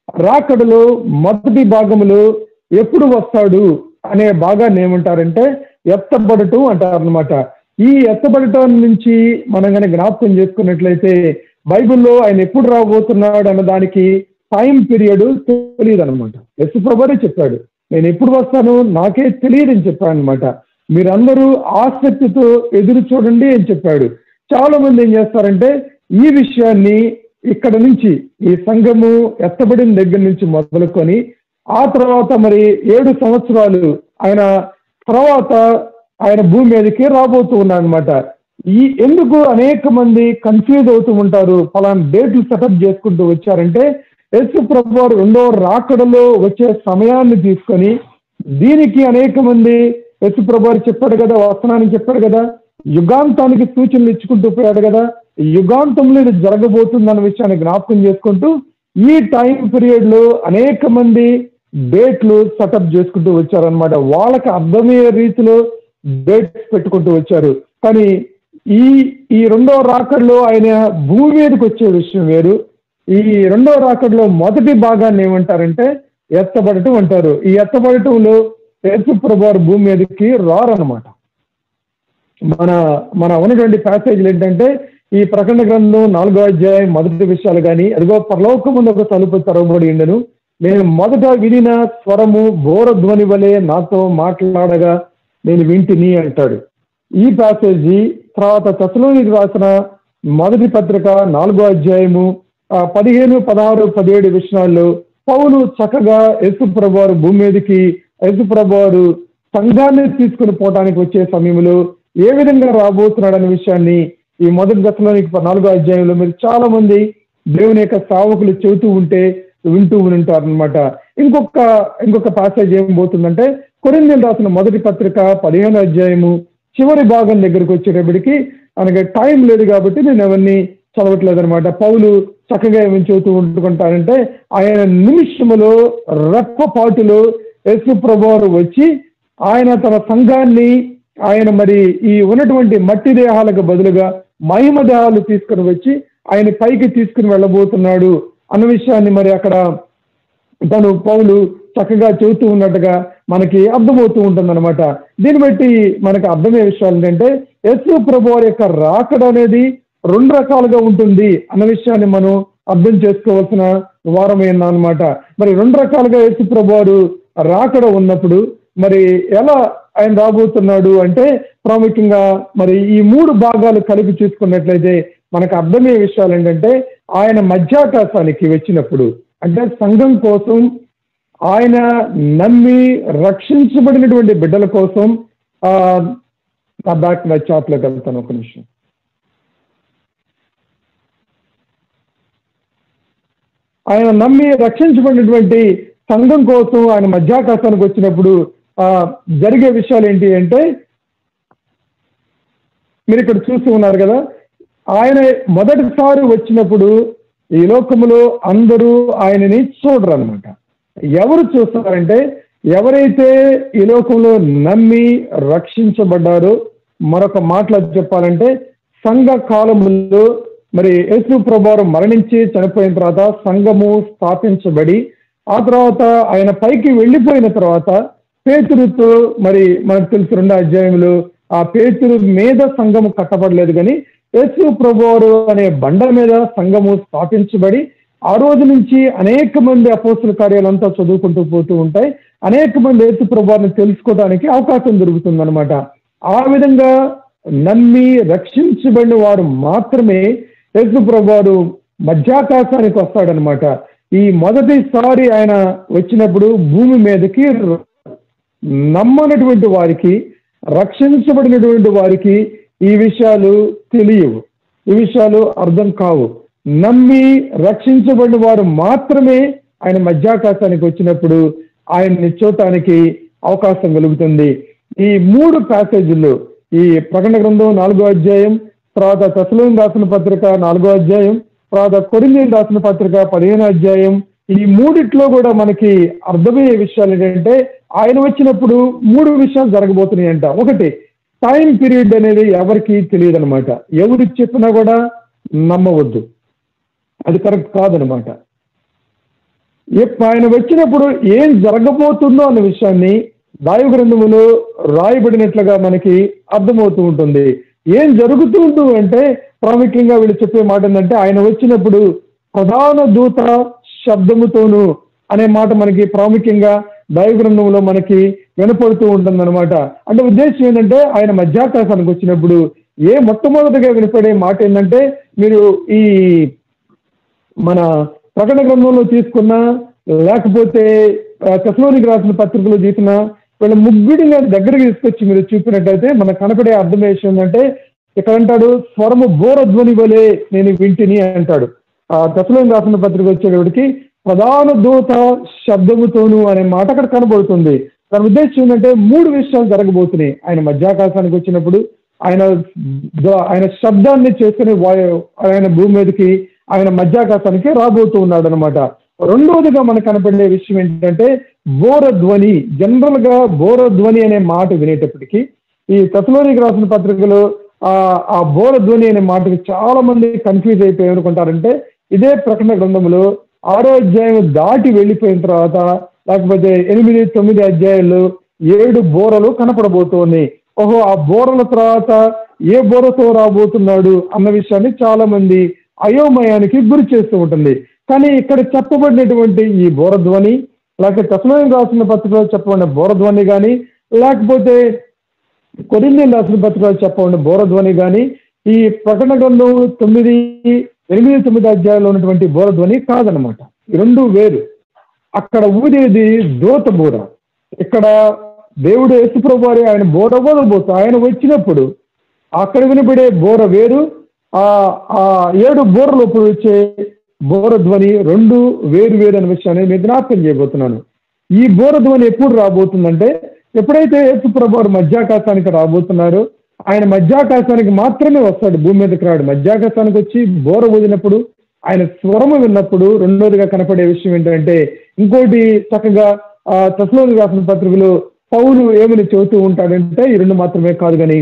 రాకడలో మొదటి భాగములో ఎప్పుడు వస్తాడు అనే భాగాన్ని ఏమంటారంటే ఎత్తబడటం అంటారనమాట ఈ ఎత్తబడటం నుంచి మనం కనుక జ్ఞాపకం చేసుకున్నట్లయితే బైబిల్లో ఆయన ఎప్పుడు రాబోతున్నాడు అన్న దానికి టైం పీరియడ్ తెలియదు అనమాట యశు ప్రభువే చెప్పాడు నేను ఎప్పుడు వస్తాను నాకే తెలియదు అని చెప్పాడు అనమాట మీరందరూ ఆసక్తితో ఎదురు చూడండి అని చెప్పాడు చాలా మంది ఏం చేస్తారంటే ఈ విషయాన్ని ఇక్కడ నుంచి ఈ సంఘము ఎత్తబడిన దగ్గర నుంచి మొదలుకొని ఆ తర్వాత మరి ఏడు సంవత్సరాలు ఆయన తర్వాత ఆయన భూమి మీదకి రాబోతూ ఉన్నాడు అనమాట ఈ ఎందుకు అనేక మంది కన్ఫ్యూజ్ అవుతూ ఉంటారు ఫలానా డేట్లు సెటప్ చేసుకుంటూ వచ్చారంటే యేసు ప్రభు వారు రెండో రాకడలో వచ్చే సమయాన్ని తీసుకొని దీనికి అనేక మంది యేసు ప్రభు వారు చెప్పాడు కదా వస్తున్నానని చెప్పాడు కదా యుగాంతానికి సూచనలు ఇచ్చుకుంటూ పోయాడు కదా యుగాంతంలో ఇది జరగబోతుందన్న విషయాన్ని జ్ఞాపకం చేసుకుంటూ ఈ టైం పీరియడ్ లో అనేక మంది డేట్లు సెటప్ చేసుకుంటూ వచ్చారనమాట వాళ్ళకి అర్థమయ్యే రీతిలో డేట్స్ పెట్టుకుంటూ వచ్చారు కానీ ఈ ఈ రెండో రాకడలో ఆయన భూమి మీదకి వచ్చే విషయం వేరు ఈ రెండో రాకడలో మొదటి భాగాన్ని ఏమంటారంటే ఎత్తబడటం అంటారు ఈ ఎత్తబడటంలో యేసు ప్రభువారు భూమి మీదకి రారన్నమాట మన మన ఉన్నటువంటి ప్యాసేజ్లు ఏంటంటే ఈ ప్రకటన గ్రంథం నాలుగో అధ్యాయం మొదటి విషయాలు కానీ అదిగో పరలోకం ముందు ఒక తలుపు తెరవబడి ఉండను నేను మొదట వినిన స్వరము ఘోర ధ్వని వలె నాతో మాట్లాడగా నేను వింటిని అంటాడు ఈ ప్యాసేజీ తర్వాత తెసలోనికి రాసిన మొదటి పత్రిక నాలుగో అధ్యాయము ఆ, పదిహేను పదహారు పదిహేడు విషయాల్లో పౌలు చక్కగా యేసు ప్రభువారు భూమి మీదకి యేసు ప్రభువారు సంఘాన్ని తీసుకుని పోవడానికి వచ్చే సమయంలో ఏ విధంగా రాబోతున్నాడు అనే విషయాన్ని ఈ మొదటి దశలోనికి నాలుగో అధ్యాయంలో మీరు చాలా మంది దేవుని యొక్క సావకులు చెబుతూ ఉంటే వింటూ ఉంటారు అనమాట ఇంకొక ఇంకొక పాసేజ్ ఏం పోతుందంటే కొరిందీలు రాసిన మొదటి పత్రిక పదిహేను అధ్యాయము చివరి భాగం దగ్గరికి వచ్చేటప్పటికి మనకి టైం లేదు కాబట్టి నేను అవన్నీ చదవట్లేదు అనమాట పౌలు చక్కగా ఏమని చెబుతూ ఉంటుకుంటారంటే ఆయన నిమిషములో రెప్పపాటులో యేసు ప్రభువారు వచ్చి ఆయన తన సంఘాన్ని ఆయన మరి ఈ ఉన్నటువంటి మట్టి దేహాలకు బదులుగా మహిమ దేహాలు తీసుకుని వచ్చి ఆయన పైకి తీసుకుని వెళ్ళబోతున్నాడు అన్న విషయాన్ని మరి అక్కడ తను పౌలు చక్కగా చెబుతూ ఉన్నట్టుగా మనకి అర్థమవుతూ ఉంటుంది అనమాట దీన్ని బట్టి మనకు అర్థమయ్యే విషయాలు ఏంటంటే యశు ప్రభు వారి యొక్క రాకడ అనేది రెండు రకాలుగా ఉంటుంది అన్న విషయాన్ని మనం అర్థం చేసుకోవాల్సిన వారమైంది అనమాట మరి రెండు రకాలుగా యేసు ప్రభు వారు రాకడ ఉన్నప్పుడు మరి ఎలా ఆయన రాబోతున్నాడు అంటే ప్రాముఖ్యంగా మరి ఈ మూడు భాగాలు కలిపి చూసుకున్నట్లయితే మనకు అర్థమయ్యే విషయాలు ఏంటంటే ఆయన మధ్యాకాశానికి వచ్చినప్పుడు అంటే సంఘం కోసం ఆయన నమ్మి రక్షించబడినటువంటి బిడ్డల కోసం ఆ నా బ్యాక్ నా చాట్లోకి వెళ్తాను ఒక నిమిషం ఆయన నమ్మి రక్షించబడినటువంటి సంఘం కోసం ఆయన మధ్యాకాశానికి వచ్చినప్పుడు ఆ జరిగే విషయాలు ఏంటి అంటే మీరు ఇక్కడ చూస్తూ ఉన్నారు కదా ఆయన మొదటిసారి వచ్చినప్పుడు ఈ లోకములో అందరూ ఆయనని చూడరు అనమాట ఎవరు చూస్తారంటే ఎవరైతే ఈ లోకంలో నమ్మి రక్షించబడ్డారో మరొక మాటలో చెప్పాలంటే సంఘ కాలములో మరి యేసు ప్రభావం మరణించి చనిపోయిన తర్వాత సంఘము స్థాపించబడి ఆ తర్వాత ఆయన పైకి వెళ్ళిపోయిన తర్వాత పేతురుతో మరి మనకు తెలుసు రెండు అధ్యాయములు ఆ పేతురు మీద సంఘము కట్టబడలేదు కానీ యేసు ప్రభువారు అనే బండ మీద సంఘము స్థాపించబడి ఆ రోజు నుంచి అనేక మంది అపోస్తుల కార్యాలంతా చదువుకుంటూ పోతూ ఉంటాయి అనేక మంది యేసు ప్రభువారిని తెలుసుకోవడానికి అవకాశం దొరుకుతుందన్నమాట ఆ విధంగా నమ్మి రక్షించబడిన వారు మాత్రమే యేసు ప్రభువారు మధ్యాకాశానికి వస్తాడనమాట ఈ మొదటిసారి ఆయన వచ్చినప్పుడు భూమి మీదకి నమ్మనటువంటి వారికి రక్షించబడినటువంటి వారికి ఈ విషయాలు తెలియవు ఈ విషయాలు అర్థం కావు నమ్మి రక్షించబడిన వారు మాత్రమే ఆయన మధ్యాకాశానికి వచ్చినప్పుడు ఆయన్ని చూడటానికి అవకాశం కలుగుతుంది ఈ మూడు ప్యాసేజీలు ఈ ప్రకటన గ్రంథం నాలుగో అధ్యాయం తర్వాత తసలోని రాసిన పత్రిక నాలుగో అధ్యాయం తర్వాత కొరిందీలు రాసిన పత్రిక పదిహేను అధ్యాయం ఈ మూడిట్లో కూడా మనకి అర్థమయ్యే విషయాలు ఏంటంటే ఆయన వచ్చినప్పుడు మూడు విషయాలు జరగబోతున్నాయి అంట ఒకటి టైం పీరియడ్ అనేది ఎవరికి తెలియదు అనమాట ఎవరు చెప్పినా కూడా నమ్మవద్దు అది కరెక్ట్ కాదనమాట ఎప్- ఆయన వచ్చినప్పుడు ఏం జరగబోతుందో అన్న విషయాన్ని దైవ గ్రంథములో రాయబడినట్లుగా మనకి అర్థమవుతూ ఉంటుంది ఏం జరుగుతుంటూ అంటే ప్రాముఖ్యంగా వీళ్ళు చెప్పే మాట ఏంటంటే ఆయన వచ్చినప్పుడు ప్రధాన దూత శబ్దముతోను అనే మాట మనకి ప్రాముఖ్యంగా దైవ గ్రంథంలో మనకి వినపడుతూ ఉంటుంది అనమాట అంటే ఉద్దేశం ఏంటంటే ఆయన మధ్యాకాశానికి వచ్చినప్పుడు ఏ మొట్టమొదటిగా వినపడే మాట ఏంటంటే మీరు ఈ మన ప్రకటన గ్రంథంలో తీసుకున్న లేకపోతే కసలోనికి రాసిన పత్రికలో తీసిన వీళ్ళ ముగ్గుడిని దగ్గరికి తీసుకొచ్చి మీరు చూపినట్టయితే మనకు కనపడే అర్థం ఏంటంటే ఇక్కడ అంటాడు స్వరము బోరధ్వని వలె నేను వింటిని అంటాడు ఆ కసలోని రాసిన పత్రిక వచ్చేటప్పటికి ప్రధాన దూత శబ్దముతోను అనే మాట అక్కడ కనబడుతుంది దాని ఉద్దేశం ఏంటంటే మూడు విషయాలు జరగబోతున్నాయి ఆయన మధ్యాకాశానికి వచ్చినప్పుడు ఆయన ద- ఆయన శబ్దాన్ని చేసుకుని వాయు ఆయన భూమి మీదకి ఆయన మధ్యాకాశానికి రాబోతూ ఉన్నాడు అనమాట రెండవదిగా మనకు కనపడే విషయం ఏంటంటే బోరధ్వని జనరల్ గా బోరధ్వని అనే మాట వినేటప్పటికీ ఈ తత్లోనికి రాసిన పత్రికలో ఆ ఆ బోరధ్వని అనే మాటకి చాలా మంది కన్ఫ్యూజ్ అయిపోయి అనుకుంటారంటే ఇదే ప్రకటన గ్రంథంలో ఆరో అధ్యాయం దాటి వెళ్ళిపోయిన తర్వాత లేకపోతే ఎనిమిది తొమ్మిది అధ్యాయాలు ఏడు బోరలు కనపడబోతోంది ఓహో ఆ బోరల తర్వాత ఏ బోరతో రాబోతున్నాడు అన్న విషయాన్ని చాలా మంది అయోమయానికి గురి చేస్తూ ఉంటుంది కానీ ఇక్కడ చెప్పబడినటువంటి ఈ బోరధ్వని లేకపోతే కసలోయం రాసిన పత్రికలో చెప్పబడిన బోరధ్వని కానీ లేకపోతే కొరింది రాసిన పత్రికలో చెప్పబడిన బోరధ్వని కానీ ఈ ప్రకటన గ్రంథం తొమ్మిది ఎనిమిది తొమ్మిది అధ్యాయంలో ఉన్నటువంటి బోరధ్వని కాదనమాట ఈ రెండు వేరు అక్కడ ఊదేది దూత బోర ఇక్కడ దేవుడు యేసుప్రభు వారి ఆయన బోర ఊదబోతు ఆయన వచ్చినప్పుడు అక్కడ వినబడే బోర వేరు ఆ ఆ ఏడు బోరలు ఇప్పుడు వచ్చే బోరధ్వని రెండు వేరు వేరు అనే విషయాన్ని నేను జ్ఞాపకం చేయబోతున్నాను ఈ బోరధ్వని ఎప్పుడు రాబోతుందంటే ఎప్పుడైతే యేసు ప్రభు మధ్యాకాశానికి రాబోతున్నారో ఆయన మధ్యాకాశానికి మాత్రమే వస్తాడు భూమి మీదకి రాడు మధ్యాకాశానికి వచ్చి బోర ఊదినప్పుడు ఆయన స్వరము విన్నప్పుడు రెండోదిగా కనపడే విషయం ఏంటంటే ఇంకోటి చక్కగా ఆ తస్లోని రాసిన పత్రికలో పౌలు ఏమని చెబుతూ ఉంటాడంటే ఈ రెండు మాత్రమే కాదు కానీ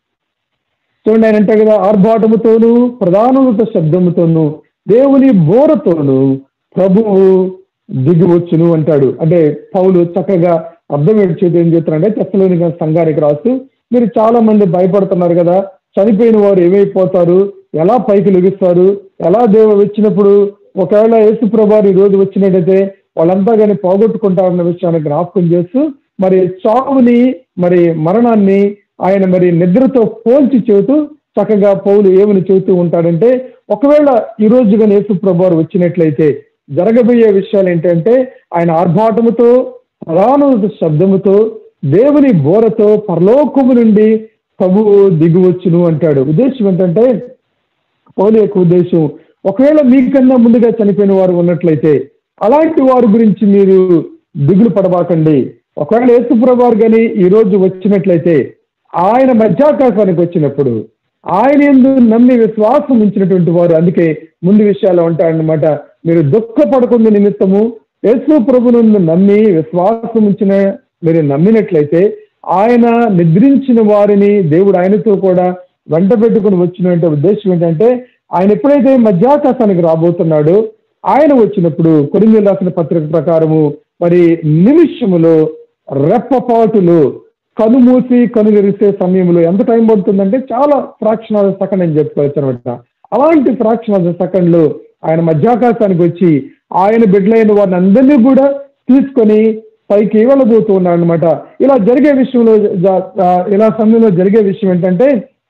చూడండి ఆయన అంటే కదా ఆర్భాటముతోను ప్రధానత శబ్దముతోను దేవుని బోరతోను ప్రభువు దిగివచ్చును అంటాడు అంటే పౌలు చక్కగా అర్థం చేతి ఏం చేస్తున్నారంటే తెచ్చలోని సంఘానికి రాస్తూ మీరు చాలా మంది భయపడుతున్నారు కదా చనిపోయిన వారు ఏమైపోతారు ఎలా పైకి లెగిస్తారు ఎలా దేవ వచ్చినప్పుడు ఒకవేళ యేసు ప్రభారు ఈ రోజు వచ్చినట్టయితే వాళ్ళంతా కానీ పోగొట్టుకుంటారన్న విషయాన్ని జ్ఞాపకం చేస్తూ మరి చావుని మరి మరణాన్ని ఆయన మరి నిద్రతో పోల్చి చెబుతూ చక్కగా పౌలు ఏమని చెబుతూ ఉంటాడంటే ఒకవేళ ఈ రోజు కానీ యేసు ప్రభారు వచ్చినట్లయితే జరగబోయే విషయాలు ఏంటంటే ఆయన ఆర్భాటముతో ప్రధాన శబ్దముతో దేవుని బోరతో పరలోకము నుండి ప్రభువు దిగువచ్చును అంటాడు ఉద్దేశం ఏంటంటే పౌలు యొక్క ఉద్దేశం ఒకవేళ మీకన్నా ముందుగా చనిపోయిన వారు ఉన్నట్లయితే అలాంటి వారి గురించి మీరు దిగులు పడబాకండి ఒకవేళ యేసుప్రభారు కానీ ఈ రోజు వచ్చినట్లయితే ఆయన మధ్యాకాశానికి వచ్చినప్పుడు ఆయన ఎందు నమ్మి విశ్వాసం ఉంచినటువంటి వారు అందుకే ముందు విషయాలు ఉంటారన్నమాట మీరు దుఃఖపడకుండా నిమిత్తము యేసు ప్రభునందు నమ్మి విశ్వాసం ఉంచిన మీరు నమ్మినట్లయితే ఆయన నిద్రించిన వారిని దేవుడు ఆయనతో కూడా వెంట పెట్టుకుని వచ్చిన ఉద్దేశం ఏంటంటే ఆయన ఎప్పుడైతే మధ్యాకాశానికి రాబోతున్నాడో ఆయన వచ్చినప్పుడు కొరింగలు రాసిన పత్రిక ప్రకారము మరి నిమిషములో రెప్పపాటులో కనుమూసి కనుగరిసే సమయంలో ఎంత టైం పడుతుందంటే చాలా ఫ్రాక్షన్ ఆఫ్ సెకండ్ అని చెప్పుకోవచ్చు అనమాట అలాంటి ఫ్రాక్షన్ ఆఫ్ సెకండ్ లో ఆయన మధ్యాకాశానికి వచ్చి ఆయన బిడ్డలైన వారిని అందరినీ కూడా తీసుకొని పైకి వెళ్ళబోతూ ఉన్నాడు అనమాట ఇలా జరిగే విషయంలో జ- ఆ, ఇలా సమయంలో జరిగే విషయం ఏంటంటే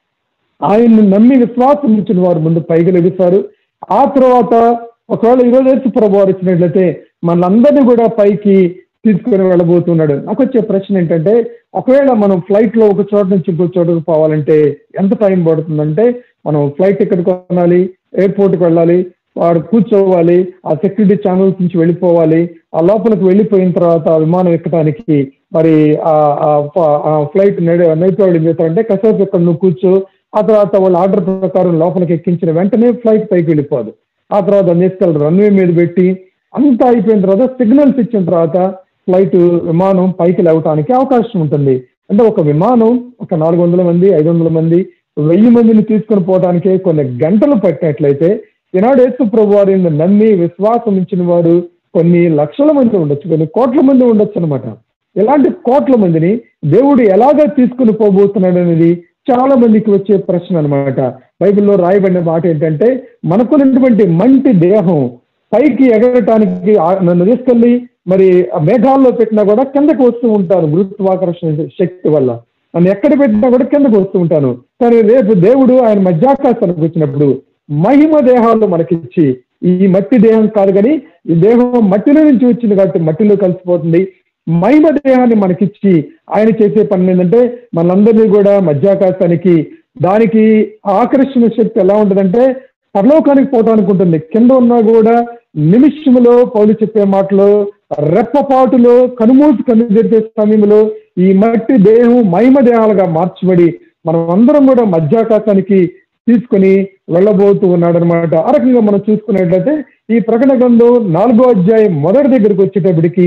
ఆయన్ని నమ్మి విశ్వాసం ఇచ్చిన వారు ముందు పైకి లెగుస్తారు ఆ తర్వాత ఒకవేళ ఈరోజు యేసు ప్రభు వారు ఇచ్చినట్లయితే మనందరినీ కూడా పైకి తీసుకుని వెళ్ళబోతున్నాడు నాకు వచ్చే ప్రశ్న ఏంటంటే ఒకవేళ మనం ఫ్లైట్ లో ఒక చోట నుంచి ఇంకో చోటుకు పోవాలంటే ఎంత టైం పడుతుందంటే మనం ఫ్లైట్ టికెట్ కొనాలి ఎయిర్పోర్ట్కి వెళ్ళాలి వాడు కూర్చోవాలి ఆ సెక్యూరిటీ ఛానల్స్ నుంచి వెళ్ళిపోవాలి ఆ లోపలికి వెళ్ళిపోయిన తర్వాత ఆ విమానం ఎక్కడానికి మరి ఆ ఫ్లైట్ నైట్ వాళ్ళు ఏం చేస్తారంటే కాసేపు ఇక్కడ నువ్వు కూర్చో ఆ తర్వాత వాళ్ళ ఆర్డర్ ప్రకారం లోపలికి ఎక్కించిన వెంటనే ఫ్లైట్ పైకి వెళ్ళిపోదు ఆ తర్వాత దాన్ని తీసుకెళ్ళి రన్వే మీద పెట్టి అంతా అయిపోయిన తర్వాత సిగ్నల్స్ ఇచ్చిన తర్వాత ఫ్లైట్ విమానం పైకి లేవటానికి అవకాశం ఉంటుంది అంటే ఒక విమానం ఒక నాలుగు వందల మంది ఐదు వందల మంది వెయ్యి మందిని తీసుకొని పోవడానికే కొన్ని గంటలు పట్టినట్లయితే ఈనాడు యేసు ప్రభు వారి నమ్మి విశ్వాసం ఇచ్చిన వారు కొన్ని లక్షల మంది ఉండొచ్చు కొన్ని కోట్ల మంది ఉండొచ్చు అనమాట ఇలాంటి కోట్ల మందిని దేవుడు ఎలాగా తీసుకుని పోబోతున్నాడు అనేది చాలా మందికి వచ్చే ప్రశ్న అన్నమాట బైబిల్లో రాయబడిన మాట ఏంటంటే మనకున్నటువంటి మంటి దేహం పైకి ఎగరటానికి ఆ- నన్ను తీసుకెళ్ళి మరి ఆ మేఘాల్లో పెట్టినా కూడా కిందకు వస్తూ ఉంటాను గురుత్వాకర్షణ శక్తి వల్ల నన్ను ఎక్కడ పెట్టినా కూడా కిందకు వస్తూ ఉంటాను కానీ రేపు దేవుడు ఆయన మధ్యాకాశానికి వచ్చినప్పుడు మహిమ దేహాలు మనకిచ్చి ఈ మట్టి దేహం కాదు కానీ ఈ దేహం మట్టిలో నుంచి వచ్చింది కాబట్టి మట్టిలో కలిసిపోతుంది మహిమ దేహాన్ని మనకిచ్చి ఆయన చేసే పని ఏంటంటే మనందరినీ కూడా మధ్యాకాశానికి దానికి ఆకర్షణ శక్తి ఎలా ఉంటుందంటే పరలోకానికి పోవటానికి ఉంటుంది కింద ఉన్నా కూడా నిమిషంలో పౌలు చెప్పే మాటలో రెప్పపాటులో కనుమూసి కన్ను తెరిచే సమయంలో ఈ మట్టి దేహం మహిమ దేహాలుగా మార్చబడి మనం అందరం కూడా మధ్యాకాశానికి తీసుకొని వెళ్ళబోతూ ఉన్నాడు అనమాట ఆ రకంగా మనం చూసుకున్నట్లయితే ఈ ప్రకటన గ్రంథం నాలుగో అధ్యాయం మొదటి దగ్గరికి వచ్చేటప్పటికి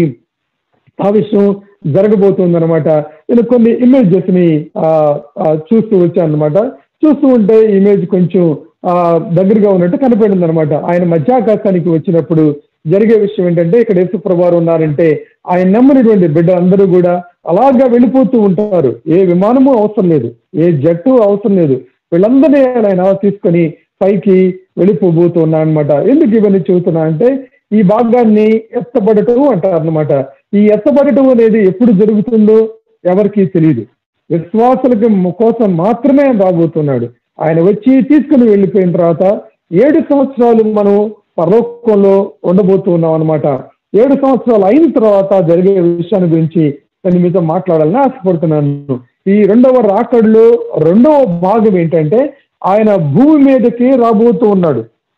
ఆ విషయం జరగబోతుంది అనమాట నేను కొన్ని ఇమేజెస్ ని ఆ, ఆ, చూస్తూ వచ్చాను అనమాట చూస్తూ ఉంటే ఇమేజ్ కొంచెం ఆ, దగ్గరగా ఉన్నట్టు కనపడింది అనమాట ఆయన మధ్యాకాశానికి వచ్చినప్పుడు జరిగే విషయం ఏంటంటే ఇక్కడ యేసుప్రభారు ఉన్నారంటే ఆయన నమ్మినటువంటి బిడ్డ అందరూ కూడా అలాగా వెళ్ళిపోతూ ఉంటారు ఏ విమానము అవసరం లేదు ఏ జట్టు అవసరం లేదు వీళ్ళందరినీ ఆయన తీసుకొని పైకి వెళ్ళిపోబోతున్నా అనమాట ఎందుకు ఇవన్నీ చెబుతున్నా అంటే ఈ భాగాన్ని ఎత్తబడటం అంటారు అనమాట ఈ ఎత్తబడటం అనేది ఎప్పుడు జరుగుతుందో ఎవరికీ తెలియదు విశ్వాసులకి కోసం మాత్రమే ఆయన రాబోతున్నాడు ఆయన వచ్చి తీసుకుని వెళ్ళిపోయిన తర్వాత ఏడు సంవత్సరాలు మనం పరలోకంలో ఉండబోతున్నాం అనమాట ఏడు సంవత్సరాలు అయిన తర్వాత జరిగే విషయాన్ని గురించి నేను మీతో మాట్లాడాలని ఆశపడుతున్నాను ఈ రెండవ రాకడలో రెండవ భాగం ఏంటంటే ఆయన భూమి మీదకి రాబోతూ ఉన్నాడు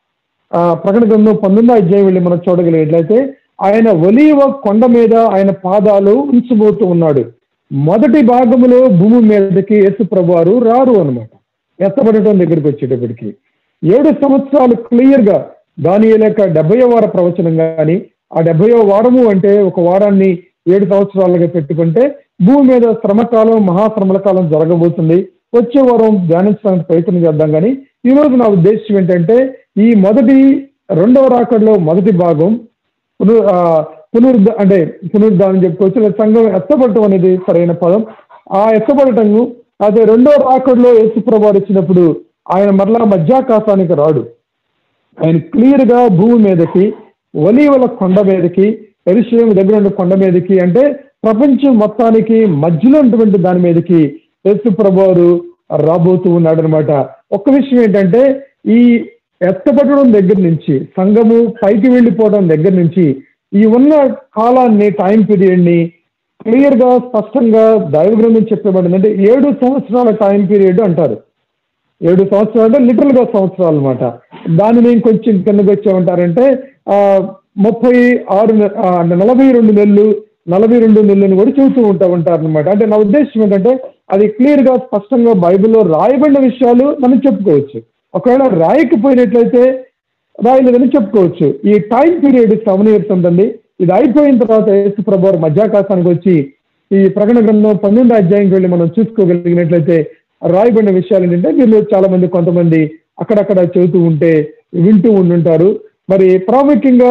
ఆ, ప్రకటన గ్రంథం పంతొమ్మిదో అధ్యాయం వెళ్ళి మనం చూడగలిగినట్లయితే ఆయన ఒలీవ కొండ మీద ఆయన పాదాలు ఉంచబోతూ ఉన్నాడు మొదటి భాగములో భూమి మీదకి యేసు ప్రభువారు రారు అనమాట ఎత్తబడటం దగ్గరికి వచ్చేటప్పటికి ఏడు సంవత్సరాలు క్లియర్ గా దాని యొక్క డెబ్బయో వార ప్రవచనం కానీ ఆ డెబ్బయో వారము అంటే ఒక వారాన్ని ఏడు సంవత్సరాలుగా పెట్టుకుంటే భూమి మీద శ్రమకాలం మహాశ్రమల కాలం జరగబోతుంది వచ్చే వారం ధ్యానించడానికి ప్రయత్నం చేద్దాం కానీ ఈ రోజు నా ఉద్దేశం ఏంటంటే ఈ మొదటి రెండవ రాకడలో మొదటి భాగం పునరు ఆ, పునరుద్ధ అంటే పునరుద్ధానం చెప్పుకోవచ్చు లేదా సంఘం ఎత్తబడటం అనేది సరైన పదం ఆ ఎత్తబడటం అదే రెండో రాకడలో యేసుప్రభాడు వచ్చినప్పుడు ఆయన మరలా మధ్యాకాశానికి రాడు ఆయన క్లియర్ గా భూమి మీదకి ఒలీవల కొండ మీదకి ఎరుషలేం దగ్గర ఉన్న కొండ మీదకి అంటే ప్రపంచం మొత్తానికి మధ్యలో ఉన్నటువంటి దాని మీదకి యేసు ప్రభువారు రాబోతూ ఉన్నాడు అనమాట ఒక్క విషయం ఏంటంటే ఈ ఎత్తపడడం దగ్గర నుంచి సంఘము పైకి వెళ్ళిపోవడం దగ్గర నుంచి ఈ ఉన్న కాలాన్ని టైం పీరియడ్ ని క్లియర్ గా స్పష్టంగా దైవ గ్రంథం చెప్పబడింది అంటే ఏడు సంవత్సరాల టైం పీరియడ్ అంటారు ఏడు సంవత్సరాలు అంటే లిటరల్ గా సంవత్సరాలు అనమాట దానిని ఇంకొంచెం కిందకి వచ్చామంటారంటే ఆ, ముప్పై ఆరు నె- ఆ, అంటే నలభై రెండు నెలలు నలభై రెండు నెలలను కూడా చూస్తూ ఉంటా ఉంటారు అనమాట అంటే నా ఉద్దేశం ఏంటంటే అది క్లియర్ గా స్పష్టంగా బైబిల్లో రాయబడిన విషయాలు మనం చెప్పుకోవచ్చు ఒకవేళ రాయకపోయినట్లయితే రాయలేదని చెప్పుకోవచ్చు ఈ టైం పీరియడ్ సెవెన్ ఇయర్స్ ఉందండి ఇది అయిపోయిన తర్వాత యేసు ప్రభు వారు మధ్యాకాశానికి వచ్చి ఈ ప్రకటన గ్రంథం పన్నెండు అధ్యాయంకి వెళ్ళి మనం చూసుకోగలిగినట్లయితే రాయబడిన విషయాలు ఏంటంటే వీళ్ళు చాలా మంది కొంతమంది అక్కడక్కడ చెబుతూ ఉంటే వింటూ ఉండుంటారు మరి ప్రాముఖ్యంగా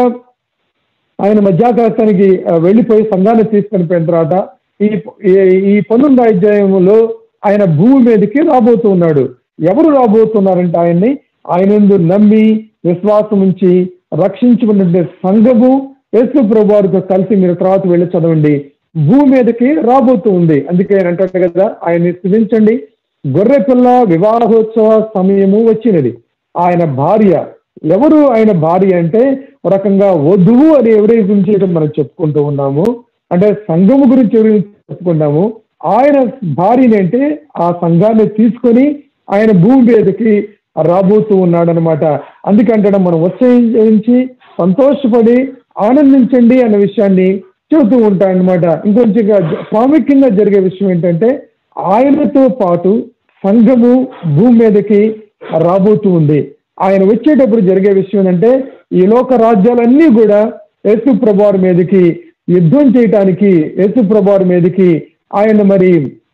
ఆయన మధ్యాకాశానికి ఆ, వెళ్ళిపోయి సంఘాన్ని తీసుకొని పోయిన తర్వాత ఈ ఈ- ఈ పన్నెండు అధ్యాయంలో ఆయన భూమి మీదకి రాబోతూ ఉన్నాడు ఎవరు రాబోతున్నారంటే ఆయన్ని ఆయన యందు నమ్మి విశ్వాసం ఉంచి రక్షించుకున్నటువంటి సంఘము యేసు ప్రభు వారితో కలిసి మీరు తర్వాత వెళ్ళి చదవండి భూమి మీదకి రాబోతూ ఉంది అందుకే ఆయన అంటాడు కదా ఆయన్ని స్థుతించండి గొర్రె పిల్ల వివాహోత్సవ సమయము వచ్చినది ఆయన భార్య ఎవరు ఆయన భార్య అంటే ఒక రకంగా వధువు అని ఎవరైతే గురించి మనం చెప్పుకుంటూ ఉన్నాము అంటే సంఘము గురించి ఎవరైతే చెప్పుకున్నాము ఆయన భార్యని అంటే ఆ సంఘాన్ని తీసుకొని ఆయన భూమి మీదకి రాబోతూ ఉన్నాడు అనమాట అందుకంటే మనం ఉత్సహించి సంతోషపడి ఆనందించండి అన్న విషయాన్ని చెబుతూ ఉంటాయన్నమాట ఇంకొంచెం ప్రాముఖ్యంగా జరిగే విషయం ఏంటంటే ఆయనతో పాటు సంఘము భూమి మీదకి రాబోతూ ఉంది ఆయన వచ్చేటప్పుడు జరిగే విషయం ఏంటంటే ఈ లోక రాజ్యాలన్నీ కూడా యేసు ప్రభువారి మీదకి యుద్ధం చేయటానికి యేసు ప్రభువారి మీదకి ఆయన మరి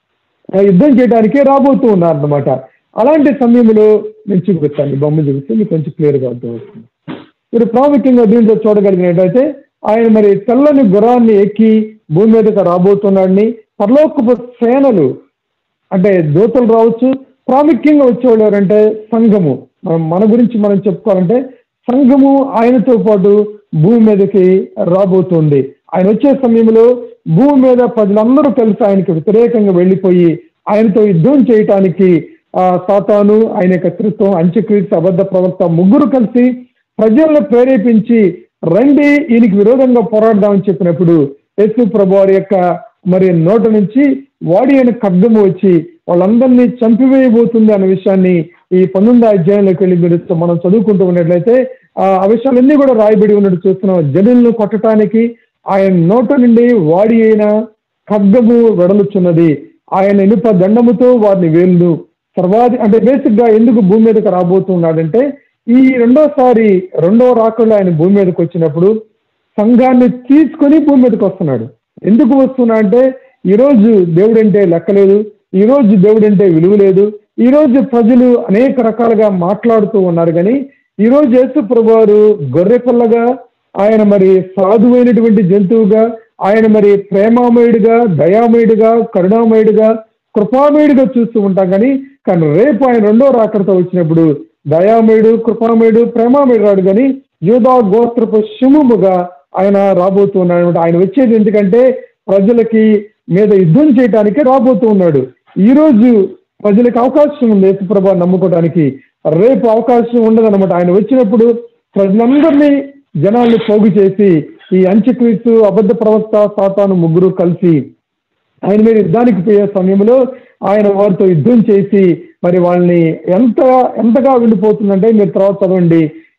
ఆ యుద్ధం చేయడానికి రాబోతూ ఉన్నారు అనమాట అలాంటి సమయంలో నేను చూపిస్తాను ఈ బొమ్మ చూపిస్తే మీకు కొంచెం క్లియర్గా అర్థమవుతుంది మీరు ప్రాముఖ్యంగా దీంట్లో చూడగలిగినట్టయితే ఆయన మరి తెల్లని గుర్రాన్ని ఎక్కి భూమి మీదకి రాబోతున్నాడని పరలోకపు సేనలు అంటే దూతలు రావచ్చు ప్రాముఖ్యంగా వచ్చేవాళ్ళు ఎవరంటే సంఘము మనం మన గురించి మనం చెప్పుకోవాలంటే సంఘము ఆయనతో పాటు భూమి మీదకి రాబోతుంది ఆయన వచ్చే సమయంలో భూమి మీద ప్రజలందరూ కలిసి ఆయనకి వ్యతిరేకంగా వెళ్ళిపోయి ఆయనతో యుద్ధం చేయటానికి ఆ సాతాను ఆయన యొక్క త్రిత్వం అంత్యక్రీస్తు అబద్ధ ప్రవక్త ముగ్గురు కలిసి ప్రజలను ప్రేరేపించి రండి ఈయనకి విరోధంగా పోరాడదామని చెప్పినప్పుడు యేసు ప్రభు వారి యొక్క మరి నోట నుంచి వాడి అయిన ఖడ్గము వచ్చి వాళ్ళందరినీ చంపివేయబోతుంది అనే విషయాన్ని ఈ పంతొమ్మిది అధ్యాయంలోకి వెళ్ళి మీరు మనం చదువుకుంటూ ఉన్నట్లయితే ఆ ఆ విషయాలన్నీ కూడా రాయబడి ఉన్నట్టు చూస్తున్నాం జనులను కొట్టడానికి ఆయన నోట నుండి వాడి అయిన ఖడ్గము వెడలుచున్నది ఆయన ఇనుప దండముతో వారిని వేళ్ళు సర్వాది అంటే బేసిక్ గా ఎందుకు భూమి మీదకి రాబోతున్నాడంటే ఈ రెండోసారి రెండో రాకల్లో ఆయన భూమి మీదకి వచ్చినప్పుడు సంఘాన్ని తీసుకొని భూమి మీదకి వస్తున్నాడు ఎందుకు వస్తున్నా అంటే ఈరోజు దేవుడంటే లెక్కలేదు ఈ రోజు దేవుడంటే విలువ లేదు ఈ రోజు ప్రజలు అనేక రకాలుగా మాట్లాడుతూ ఉన్నారు కానీ ఈ రోజు యేసు ప్రభువారు గొర్రె పిల్లగా ఆయన మరి సాధువైనటువంటి జంతువుగా ఆయన మరి ప్రేమామయుడిగా దయామయుడిగా కరుణామయుడిగా కృపామయుడిగా చూస్తూ ఉంటాం కానీ కానీ రేపు ఆయన రెండో రాకడతో వచ్చినప్పుడు దయామయుడు కృపామయుడు ప్రేమామయుడు రాడు కానీ యూదా గోత్రపు శిముముగా ఆయన రాబోతున్నాడు అనమాట ఆయన వచ్చేది ఎందుకంటే ప్రజలకి మీద యుద్ధం చేయడానికి రాబోతూ ఉన్నాడు ఈ రోజు ప్రజలకు అవకాశం ఉంది యేసుప్రభ నమ్ముకోవడానికి రేపు అవకాశం ఉండదన్నమాట ఆయన వచ్చినప్పుడు ప్రజలందరినీ జనాల్ని పోగు చేసి ఈ అంత్యక్రీస్తు అబద్ధ ప్రవక్త సాతాను ముగ్గురు కలిసి ఆయన మీద యుద్ధానికి పోయే సమయంలో ఆయన వారితో యుద్ధం చేసి మరి వాళ్ళని ఎంత ఎంతగా వెళ్ళిపోతుందంటే మీరు తర్వాత చదవండి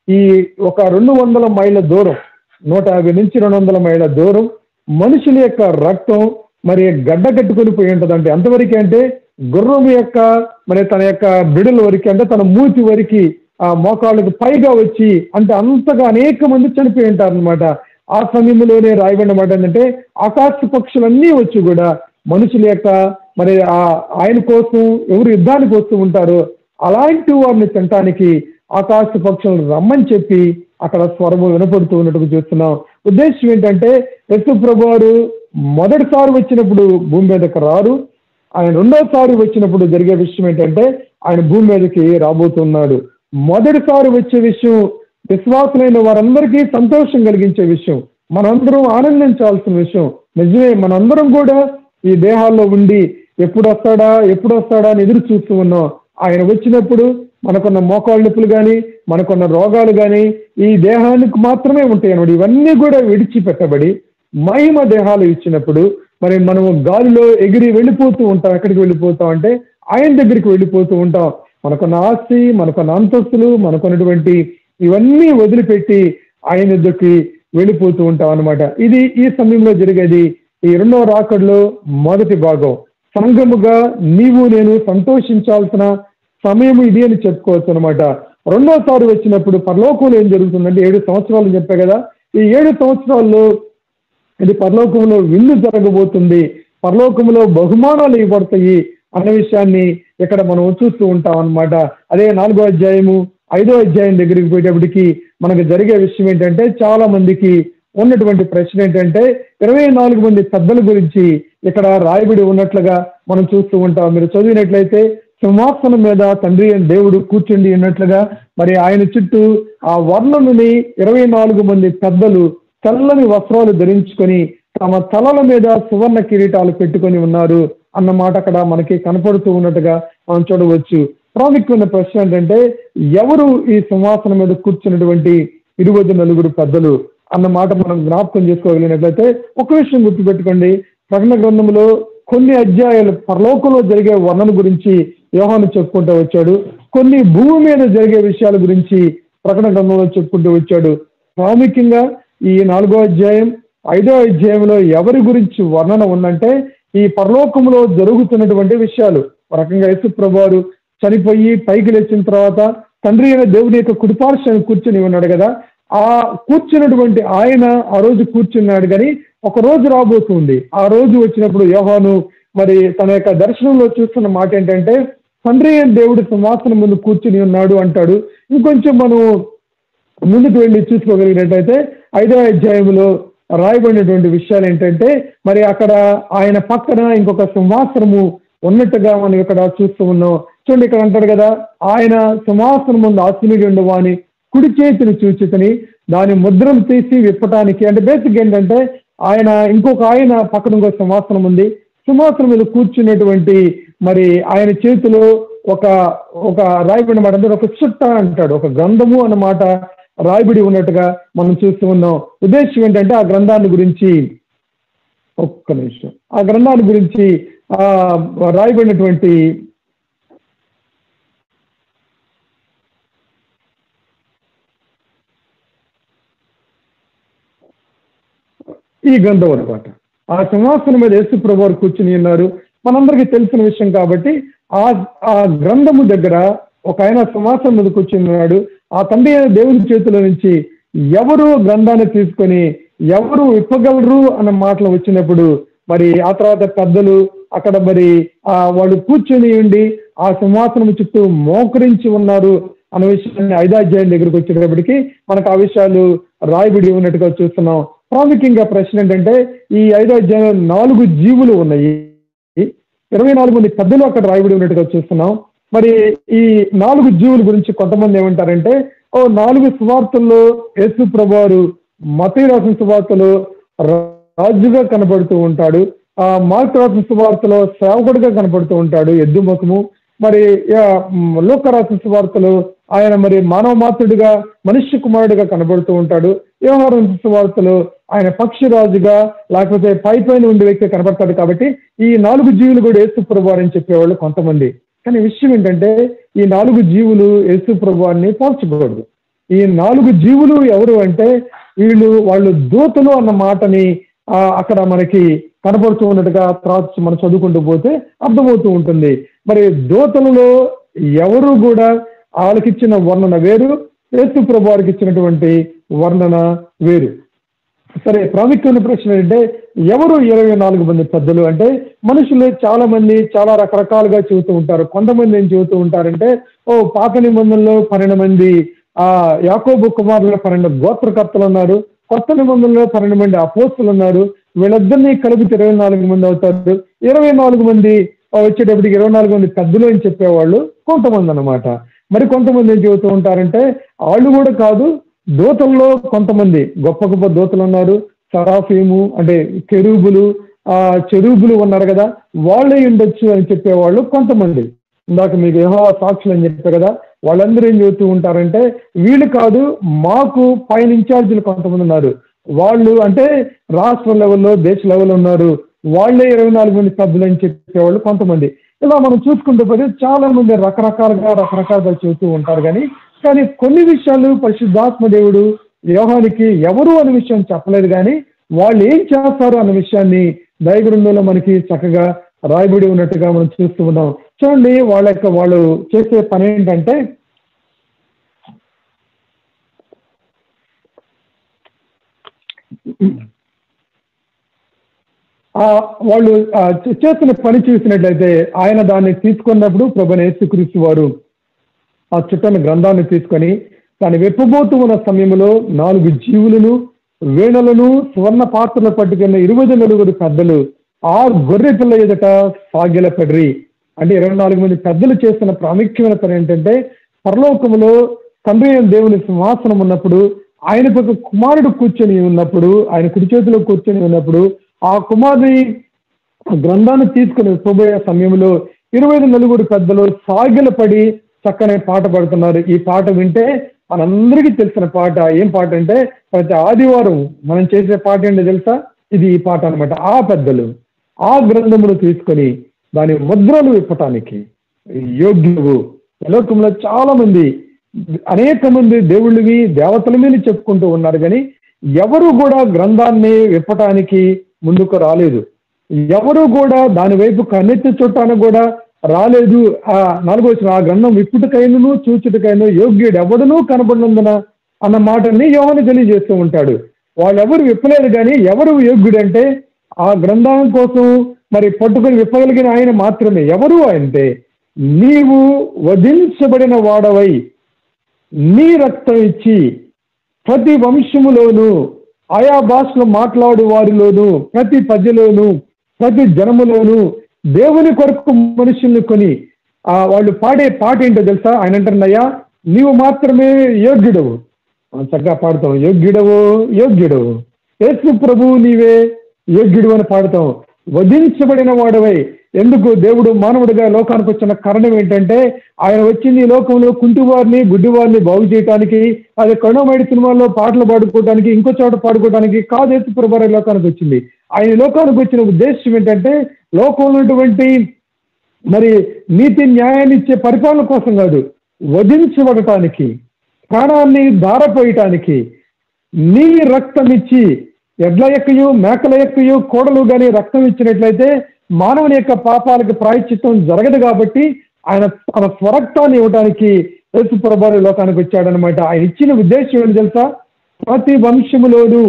ఈ ఒక రెండు వందల మైళ్ళ దూరం నూట యాభై నుంచి రెండు వందల మైళ్ళ దూరం మనుషుల యొక్క రక్తం మరి గడ్డ కట్టుకొని పోయి ఉంటుంది అంటే ఎంతవరకు అంటే గుర్రం యొక్క మరి తన యొక్క బిడల వరకు అంటే తన మూతి వరకు ఆ మోకాళ్ళకు పైగా వచ్చి అంటే అంతగా అనేక మంది చనిపోయి ఉంటారు అనమాట ఆ సమయంలోనే రాయబడిన మాట ఏంటంటే ఆకాశ పక్షులన్నీ వచ్చి కూడా మనుషుల యొక్క మరి ఆ ఆయన కోసం ఎవరు యుద్ధానికి వస్తూ ఉంటారో అలాంటి వారిని తినటానికి ఆకాశ పక్షులను రమ్మని చెప్పి అక్కడ స్వరము వినపడుతూ ఉన్నట్టు చూస్తున్నాం ఉద్దేశం ఏంటంటే యశు ప్రభు వారు మొదటిసారి వచ్చినప్పుడు భూమి మీదకి రారు ఆయన రెండోసారి వచ్చినప్పుడు జరిగే విషయం ఏంటంటే ఆయన భూమి మీదకి రాబోతున్నాడు మొదటిసారి వచ్చే విషయం విశ్వాసులైన వారందరికీ సంతోషం కలిగించే విషయం మనందరం ఆనందించాల్సిన విషయం నిజమే మనందరం కూడా ఈ దేహాల్లో ఉండి ఎప్పుడు వస్తాడా ఎప్పుడు వస్తాడా అని ఎదురు చూస్తూ ఉన్నాం ఆయన వచ్చినప్పుడు మనకున్న మోకాళ్ళ నొప్పులు కానీ మనకున్న రోగాలు కానీ ఈ దేహానికి మాత్రమే ఉంటాయి అన్నమాట ఇవన్నీ కూడా విడిచిపెట్టబడి మహిమ దేహాలు ఇచ్చినప్పుడు మరి మనము గాలిలో ఎగిరి వెళ్ళిపోతూ ఉంటాం ఎక్కడికి వెళ్ళిపోతాం అంటే ఆయన దగ్గరికి వెళ్ళిపోతూ ఉంటాం మనకున్న ఆస్తి మనకున్న అంతస్తులు మనకున్నటువంటి ఇవన్నీ వదిలిపెట్టి ఆయన దగ్గరికి వెళ్ళిపోతూ ఉంటాం అన్నమాట ఇది ఈ సమయంలో జరిగేది ఈ రెండో రాకడలో మొదటి భాగం సంఘముగా నీవు నేను సంతోషించాల్సిన సమయం ఇది అని చెప్పుకోవచ్చు అనమాట రెండోసారి వచ్చినప్పుడు పరలోకంలో ఏం జరుగుతుందంటే ఏడు సంవత్సరాలు చెప్పా కదా ఈ ఏడు సంవత్సరాల్లో ఇది పరలోకంలో విందు జరగబోతుంది పరలోకంలో బహుమానాలు ఇవ్వబడతాయి అన్న విషయాన్ని ఇక్కడ మనం చూస్తూ ఉంటాం అన్నమాట అదే నాలుగో అధ్యాయము ఐదో అధ్యాయం దగ్గరికి పోయేటప్పటికి మనకు జరిగే విషయం ఏంటంటే చాలా మందికి ఉన్నటువంటి ప్రశ్న ఏంటంటే ఇరవై నాలుగు మంది పెద్దల గురించి ఇక్కడ రాయబడి ఉన్నట్లుగా మనం చూస్తూ ఉంటాం మీరు చదివినట్లయితే సింహాసనం మీద తండ్రి అయిన దేవుడు కూర్చుండి ఉన్నట్లుగా మరి ఆయన చుట్టూ ఆ వర్ణముని ఇరవై నాలుగు మంది పెద్దలు తెల్లని వస్త్రాలు ధరించుకొని తమ తలల మీద సువర్ణ కిరీటాలు పెట్టుకొని ఉన్నారు అన్న మాట అక్కడ మనకి కనపడుతూ ఉన్నట్టుగా మనం చూడవచ్చు ప్రాముఖ్యమైన ప్రశ్న ఏంటంటే ఎవరు ఈ సింహాసనం మీద కూర్చున్నటువంటి ఇరువై నలుగురు పెద్దలు అన్న మాట మనం జ్ఞాపకం చేసుకోగలిగినట్లయితే ఒక విషయం గుర్తుపెట్టుకోండి ప్రకటన గ్రంథంలో కొన్ని అధ్యాయాలు పరలోకంలో జరిగే వర్ణన గురించి యోహాను చెప్పుకుంటూ వచ్చాడు కొన్ని భూమి మీద జరిగే విషయాల గురించి ప్రకటన గ్రంథంలో చెప్పుకుంటూ వచ్చాడు ప్రాముఖ్యంగా ఈ నాలుగో అధ్యాయం ఐదో అధ్యాయంలో ఎవరి గురించి వర్ణన ఉందంటే ఈ పరలోకంలో జరుగుతున్నటువంటి విషయాలు ఒక రకంగా యేసు ప్రభువారు చనిపోయి పైకి లేచిన తర్వాత తండ్రి అయిన దేవుని యొక్క కుడిపార్శ్వాన్ని కూర్చొని ఉన్నాడు కదా ఆ కూర్చున్నటువంటి ఆయన ఆ రోజు కూర్చున్నాడు కానీ ఒక రోజు రాబోతుంది ఆ రోజు వచ్చినప్పుడు యోహాను మరి తన యొక్క దర్శనంలో చూస్తున్న మాట ఏంటంటే తండ్రి అయిన దేవుడు సింహాసనం ముందు కూర్చుని ఉన్నాడు అంటాడు ఇంకొంచెం మనం ముందుకు వెళ్ళి చూసుకోగలిగినట్టయితే ఐదవ అధ్యాయంలో రాయబడినటువంటి విషయాలు ఏంటంటే మరి అక్కడ ఆయన పక్కన ఇంకొక సింహాసనము ఉన్నట్టుగా మనం ఇక్కడ చూస్తూ ఉన్నాం చూడండి ఇక్కడ అంటాడు కదా ఆయన సింహాసనం ముందు ఆశీనుడి ఉండవాని కుడి చేతిని చూచితని దాని ముద్రను తీసి విప్పటానికి అంటే బేసిక్ ఏంటంటే ఆయన ఇంకొక ఆయన పక్కన ఇంకొక సింహాసనం ఉంది సింహాసనం మీద కూర్చునేటువంటి మరి ఆయన చేతిలో ఒక ఒక రాయబడిన మాట అంటే ఒక చుట్ట అంటాడు ఒక గ్రంథము అన్నమాట రాయబడి ఉన్నట్టుగా మనం చూస్తూ ఉన్నాం ఉద్దేశం ఏంటంటే ఆ గ్రంథాన్ని గురించి ఒక్క నిమిషం ఆ గ్రంథాన్ని గురించి ఆ రాయబడినటువంటి ఈ గ్రంథం అనమాట ఆ సింహాసనం మీద యేసు ప్రభు వారు కూర్చుని ఉన్నారు మనందరికీ తెలిసిన విషయం కాబట్టి ఆ ఆ గ్రంథము దగ్గర ఒక ఆయన సింహాసనం మీద కూర్చుని ఉన్నాడు ఆ తండ్రి అయిన దేవుని చేతిలో నుంచి ఎవరు గ్రంథాన్ని తీసుకొని ఎవరు ఇప్పగలరు అన్న మాటలు వచ్చినప్పుడు మరి ఆ తర్వాత పెద్దలు అక్కడ మరి ఆ వాళ్ళు కూర్చొని ఉండి ఆ సింహాసనం చుట్టూ మోకరించి ఉన్నారు అన్న విషయాన్ని ఐదాధ్యాయం దగ్గరికి వచ్చేటప్పటికి మనకు ఆ విషయాలు రాయబడి ఉన్నట్టుగా చూస్తున్నాం ప్రాముఖ్యంగా ప్రశ్న ఏంటంటే ఈ ఐదో అధ్యాయంలో నాలుగు జీవులు ఉన్నాయి ఇరవై నాలుగు మంది పెద్దలు అక్కడ రాయబడి ఉన్నట్టుగా చూస్తున్నాం మరి ఈ నాలుగు జీవుల గురించి కొంతమంది ఏమంటారంటే ఓ నాలుగు సువార్తల్లో యేసు ప్రభువారు మతీ రాసిన సువార్తలో రాజుగా కనబడుతూ ఉంటాడు ఆ మార్క్ రాసిన సువార్తలో సేవకుడిగా కనబడుతూ ఉంటాడు ఎద్దు ముఖము మరి లోక రాసిన సువార్తలో ఆయన మరి మానవ మాతృడిగా మనుష్య కుమారుడిగా కనబడుతూ ఉంటాడు వ్యవహారం సువార్తలో ఆయన పక్షిరాజుగా లేకపోతే పై పైన ఉండే వ్యక్తి కనబడతాడు కాబట్టి ఈ నాలుగు జీవులు కూడా యేసు ప్రభు అని చెప్పేవాళ్ళు కొంతమంది కానీ విషయం ఏంటంటే ఈ నాలుగు జీవులు యేసు ప్రభువాన్ని పోల్చకూడదు ఈ నాలుగు జీవులు ఎవరు అంటే వీళ్ళు వాళ్ళు దూతలు అన్న మాటని ఆ, అక్కడ మనకి కనపడుతూ ఉన్నట్టుగా తర్వాత మనం చదువుకుంటూ పోతే అర్థమవుతూ ఉంటుంది మరి దూతలలో ఎవరు కూడా వాళ్ళకిచ్చిన వర్ణన వేరు యేసు ప్రభు వారికి ఇచ్చినటువంటి వర్ణన వేరు సరే ప్రాముఖ్యమైన ప్రశ్న ఏంటంటే ఎవరు ఇరవై నాలుగు మంది పెద్దలు అంటే మనుషులు చాలా మంది చాలా రకరకాలుగా చెబుతూ ఉంటారు కొంతమంది ఏం చెబుతూ ఉంటారంటే ఓ పాత నిబంధనలో పన్నెండు మంది ఆ యాకోబు కుమారుల పన్నెండు గోత్రకర్తలు ఉన్నారు కొత్త నిబంధనలో పన్నెండు మంది అపోస్తులు ఉన్నారు వీళ్ళిద్దరినీ కలిపితే ఇరవై నాలుగు మంది అవుతారు ఇరవై నాలుగు మంది ఆ, వచ్చేటప్పటికి ఇరవై నాలుగు మంది పెద్దలు అని చెప్పేవాళ్ళు కొంతమంది అన్నమాట మరి కొంతమంది ఏం చెబుతూ ఉంటారంటే వాళ్ళు కూడా కాదు దూతల్లో కొంతమంది గొప్ప గొప్ప దూతలు ఉన్నారు సరాఫీము అంటే కెరూబులు ఆ చెరూబులు ఉన్నారు కదా వాళ్ళే ఉండొచ్చు అని చెప్పేవాళ్ళు కొంతమంది ఇందాక మీకు ఏహో సాక్షులు అని చెప్పారు కదా వాళ్ళందరూ ఏం చెబుతూ ఉంటారంటే వీళ్ళు కాదు మాకు పైన ఇన్ఛార్జీలు కొంతమంది ఉన్నారు వాళ్ళు అంటే రాష్ట్ర లెవెల్లో దేశ లెవెల్లో ఉన్నారు వాళ్ళే ఇరవై నాలుగు మంది సభ్యులు అని చెప్పేవాళ్ళు కొంతమంది ఇలా మనం చూసుకుంటూ పోతే చాలా మంది రకరకాలుగా రకరకాలుగా చెబుతూ ఉంటారు కానీ కానీ కొన్ని విషయాలు పరిశుద్ధాత్మ దేవుడు వ్యవహానికి ఎవరు అనే విషయం చెప్పలేదు కానీ వాళ్ళు ఏం చేస్తారు అన్న విషయాన్ని దైవగ్రంథంలో మనకి చక్కగా రాయబడి ఉన్నట్టుగా మనం చూస్తూ ఉన్నాం చూడండి వాళ్ళ యొక్క వాళ్ళు చేసే పని ఏంటంటే ఆ వాళ్ళు ఆ చే- చేస్తున్న పని చూసినట్లయితే ఆయన దాన్ని తీసుకున్నప్పుడు ప్రభు యేసుక్రీస్తు వారు ఆ చుట్టని గ్రంథాన్ని తీసుకొని దాన్ని వెప్పబోతూ ఉన్న సమయంలో నాలుగు జీవులను వేణలను సువర్ణ పాత్రలు పట్టుకున్న ఇరవై నలుగురు పెద్దలు ఆ గొర్రె పిల్ల ఎదుట సాగిల పెడ్రి అంటే ఇరవై నాలుగు మంది పెద్దలు చేస్తున్న ప్రాముఖ్యమైన పని ఏంటంటే పరలోకములో తండ్రి అయిన దేవుని సింహాసనం ఉన్నప్పుడు ఆయనకు ఒక కుమారుడు కూర్చొని ఉన్నప్పుడు ఆయన కుడి చేతిలో కూర్చొని ఉన్నప్పుడు ఆ కుమారుని ఆ గ్రంథాన్ని తీసుకుని పోబోయే సమయంలో ఇరవై ఐదు నలుగురు పెద్దలు సాగిలపడి చక్కని పాట పాడుతున్నారు ఈ పాట వింటే మనందరికీ తెలిసిన పాట ఏం పాట అంటే ప్రతి ఆదివారం మనం చేసే పాట ఏంటో తెలుసా ఇది ఈ పాట అన్నమాట ఆ పెద్దలు ఆ గ్రంథమును తీసుకొని దాని ముద్రలు విప్పటానికి యోగ్యులు లోకంలో చాలా మంది అనేక మంది దేవుళ్ళవి దేవతల మీద చెప్పుకుంటూ ఉన్నారు కానీ ఎవరు కూడా గ్రంథాన్ని విప్పటానికి ముందుకు రాలేదు ఎవరు కూడా దాని వైపు కన్నెత్తి చుట్టానికి కూడా రాలేదు ఆ నాలుగో వచ్చిన ఆ గ్రంథం విప్పుటకైనను చూచుటకైనా యోగ్యుడు ఎవడనూ కనబడినందున అన్న మాటని యోహని తెలియజేస్తూ ఉంటాడు వాళ్ళెవరు విప్పలేదు కానీ ఎవరు యోగ్యుడంటే ఆ గ్రంథం కోసం మరి పట్టుకొని విప్పగలిగిన ఆయన మాత్రమే ఎవరు అంటే నీవు వధించబడిన వాడవై నీ రక్తం ఇచ్చి ప్రతి వంశములోను ఆయా భాషలో మాట్లాడు వారిలోను ప్రతి ప్రజలోను ప్రతి జనములోను దేవుని కొరకు మనుషుల్ని కొని ఆ వాళ్ళు పాడే పాట ఏంటో తెలుసా ఆయన అంటున్నాయా నీవు మాత్రమే యోగ్యుడవు మనం చక్కగా పాడతాం యోగ్యుడవు యోగ్యుడవు యేసు ప్రభువు నీవే యోగ్యుడు అని పాడతాం వధించబడిన వాడవై ఎందుకు దేవుడు మానవుడిగా లోకానికి వచ్చిన కారణం ఏంటంటే ఆయన వచ్చింది ఈ లోకంలో కుంటివారిని గుడ్డివారిని బాగు చేయడానికి అది కరుణమైడి సినిమాల్లో పాటలు పాడుకోవడానికి ఇంకో చోట పాడుకోవడానికి కాదు యేసు ప్రభు ఈ లోకానికి వచ్చింది ఆయన ఈ లోకానికి వచ్చిన ఉద్దేశం ఏంటంటే లోకంలో ఉన్నటువంటి మరి నీతి న్యాయాన్ని ఇచ్చే పరిపాలన కోసం కాదు వధించబడటానికి ప్రాణాన్ని ధారపోయటానికి నీ రక్తం ఇచ్చి ఎడ్ల ఎక్కయు మేకల ఎక్కయు కోడలు కానీ రక్తం ఇచ్చినట్లయితే మానవుని యొక్క పాపాలకు ప్రాయశ్చిత్తం జరగదు కాబట్టి ఆయన తన స్వరక్తాన్ని ఇవ్వడానికి యేసు ప్రభావి లోకానికి వచ్చాడనమాట ఆయన ఇచ్చిన ఉద్దేశం ఏంటి తెలుసా ప్రతి వంశములోను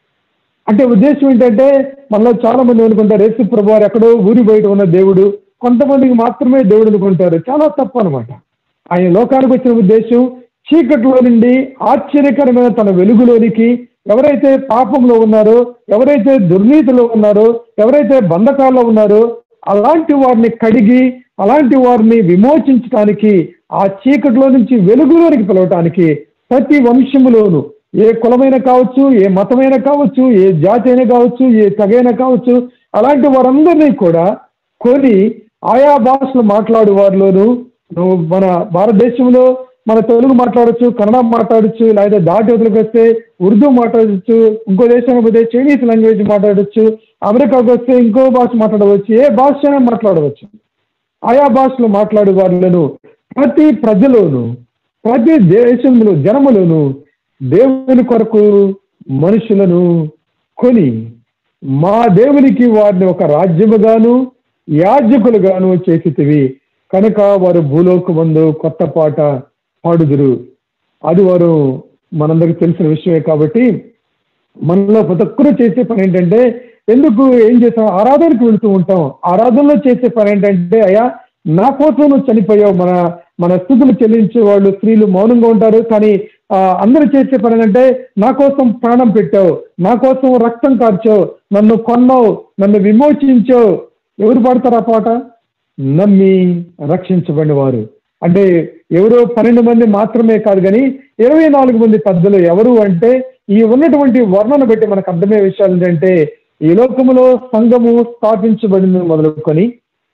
అంటే ఉద్దేశం ఏంటంటే మనలో చాలా మంది అనుకుంటారు యేసు ప్రభు ఎక్కడో ఊరి బయట ఉన్న దేవుడు కొంతమందికి మాత్రమే దేవుడు అనుకుంటారు చాలా తప్పు అనమాట ఆయన లోకానికి వచ్చిన ఉద్దేశం చీకట్లో నుండి ఆశ్చర్యకరమైన తన వెలుగులోనికి ఎవరైతే పాపంలో ఉన్నారో ఎవరైతే దుర్నీతిలో ఉన్నారో ఎవరైతే బంధకాల్లో ఉన్నారో అలాంటి వారిని కడిగి అలాంటి వారిని విమోచించడానికి ఆ చీకటిలో నుంచి వెలుగులోనికి పిలవటానికి ప్రతి వంశములోను ఏ కులమైన కావచ్చు ఏ మతమైన కావచ్చు ఏ జాతి అయినా కావచ్చు ఏ తెగైనా కావచ్చు అలాంటి వారందరినీ కూడా కొని ఆయా భాషలు మాట్లాడు వారిలోను నువ్వు మన భారతదేశంలో మన తెలుగు మాట్లాడొచ్చు కన్నడ మాట్లాడొచ్చు లేదా దాటి వదిలికి వస్తే ఉర్దూ మాట్లాడచ్చు ఇంకో దేశానికి పోతే చైనీస్ లాంగ్వేజ్ మాట్లాడొచ్చు అమెరికాకు వస్తే ఇంకో భాష మాట్లాడవచ్చు ఏ భాష అయినా మాట్లాడవచ్చు ఆయా భాషలు మాట్లాడే వారిలోను ప్రతి ప్రజలోను ప్రతి దేశంలో జనములను దేవుని కొరకు మనుషులను కొని మా దేవునికి వారిని ఒక రాజ్యముగాను యాజకులుగాను చేసితివి కనుక వారు భూలోకమందు కొత్త పాట పాడుదురు అది వారు మనందరికి తెలిసిన విషయమే కాబట్టి మనలో ప్రతి ఒక్కరూ చేసే పని ఏంటంటే ఎందుకు ఏం చేస్తాం ఆరాధనకు వెళ్తూ ఉంటాం ఆరాధనలో చేసే పని ఏంటంటే అయ్యా నా కోసం నువ్వు చనిపోయావు మన మన స్థుతులు చెల్లించే వాళ్ళు స్త్రీలు మౌనంగా ఉంటారు కానీ ఆ, అందరూ చేసే పని ఏంటంటే నా కోసం ప్రాణం పెట్టావు నా కోసం రక్తం కార్చావు నన్ను కొన్నావు నన్ను విమోచించావు ఎవరు పాడతారు ఆ పాట నమ్మి రక్షించబడిన వారు అంటే ఎవరో పన్నెండు మంది మాత్రమే కాదు కానీ ఇరవై నాలుగు మంది పెద్దలు ఎవరు అంటే ఈ ఉన్నటువంటి వర్ణన బట్టి మనకు అర్థమయ్యే విషయాలు ఏంటంటే ఈ లోకములో సంఘము స్థాపించబడింది మొదలుకొని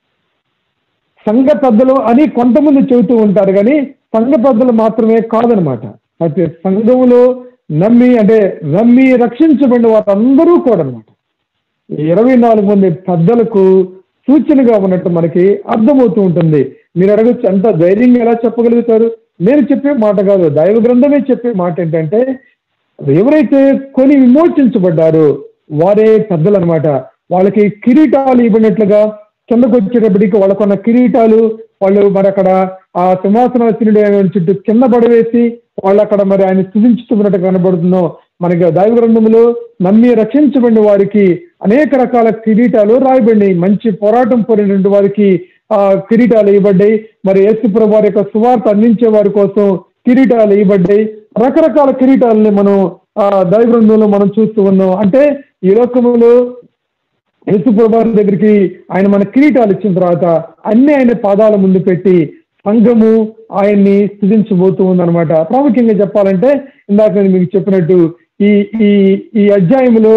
సంఘ పెద్దలు అని కొంతమంది చెబుతూ ఉంటారు కానీ సంఘ పెద్దలు మాత్రమే కాదనమాట అయితే సంఘములో నమ్మి అంటే నమ్మి రక్షించబడిన వారందరూ కూడా అనమాట ఇరవై నాలుగు మంది పెద్దలకు సూచనగా ఉన్నట్టు మనకి అర్థమవుతూ ఉంటుంది మీరు అడగచ్చు అంత ధైర్యంగా ఎలా చెప్పగలుగుతారు నేను చెప్పే మాట కాదు దైవ గ్రంథమే చెప్పే మాట ఏంటంటే ఎవరైతే కొని విమోచించబడ్డారో వారే పెద్దలు అనమాట వాళ్ళకి కిరీటాలు ఇవ్వనట్లుగా కిందకు వచ్చేటప్పటికి వాళ్ళకున్న కిరీటాలు వాళ్ళు మరి అక్కడ ఆ సింహాసనాసనుడు ఆయన చుట్టూ కింద పడవేసి వాళ్ళు అక్కడ మరి ఆయన స్థుతించుతున్నట్టు కనబడుతుందో మనకి దైవ గ్రంథంలో నమ్మి రక్షించబడిన వారికి అనేక రకాల కిరీటాలు రాయబడినాయి మంచి పోరాటం పోయినటువంటి వారికి ఆ కిరీటాలు ఇవ్వబడ్డాయి మరి యేసుప్రభు వారి యొక్క సువార్త అందించే వారి కోసం కిరీటాలు ఇవ్వబడ్డాయి రకరకాల కిరీటాలని మనం ఆ దైవ గ్రంథంలో మనం చూస్తూ ఉన్నాం అంటే ఈ లోకములో యేసుప్రభు దగ్గరికి ఆయన మన కిరీటాలు ఇచ్చిన తర్వాత అన్ని ఆయన పాదాల ముందు పెట్టి సంఘము ఆయన్ని స్థుతించబోతూ ఉందన్నమాట ప్రాముఖ్యంగా చెప్పాలంటే ఇందాక నేను మీకు చెప్పినట్టు ఈ ఈ ఈ అధ్యాయంలో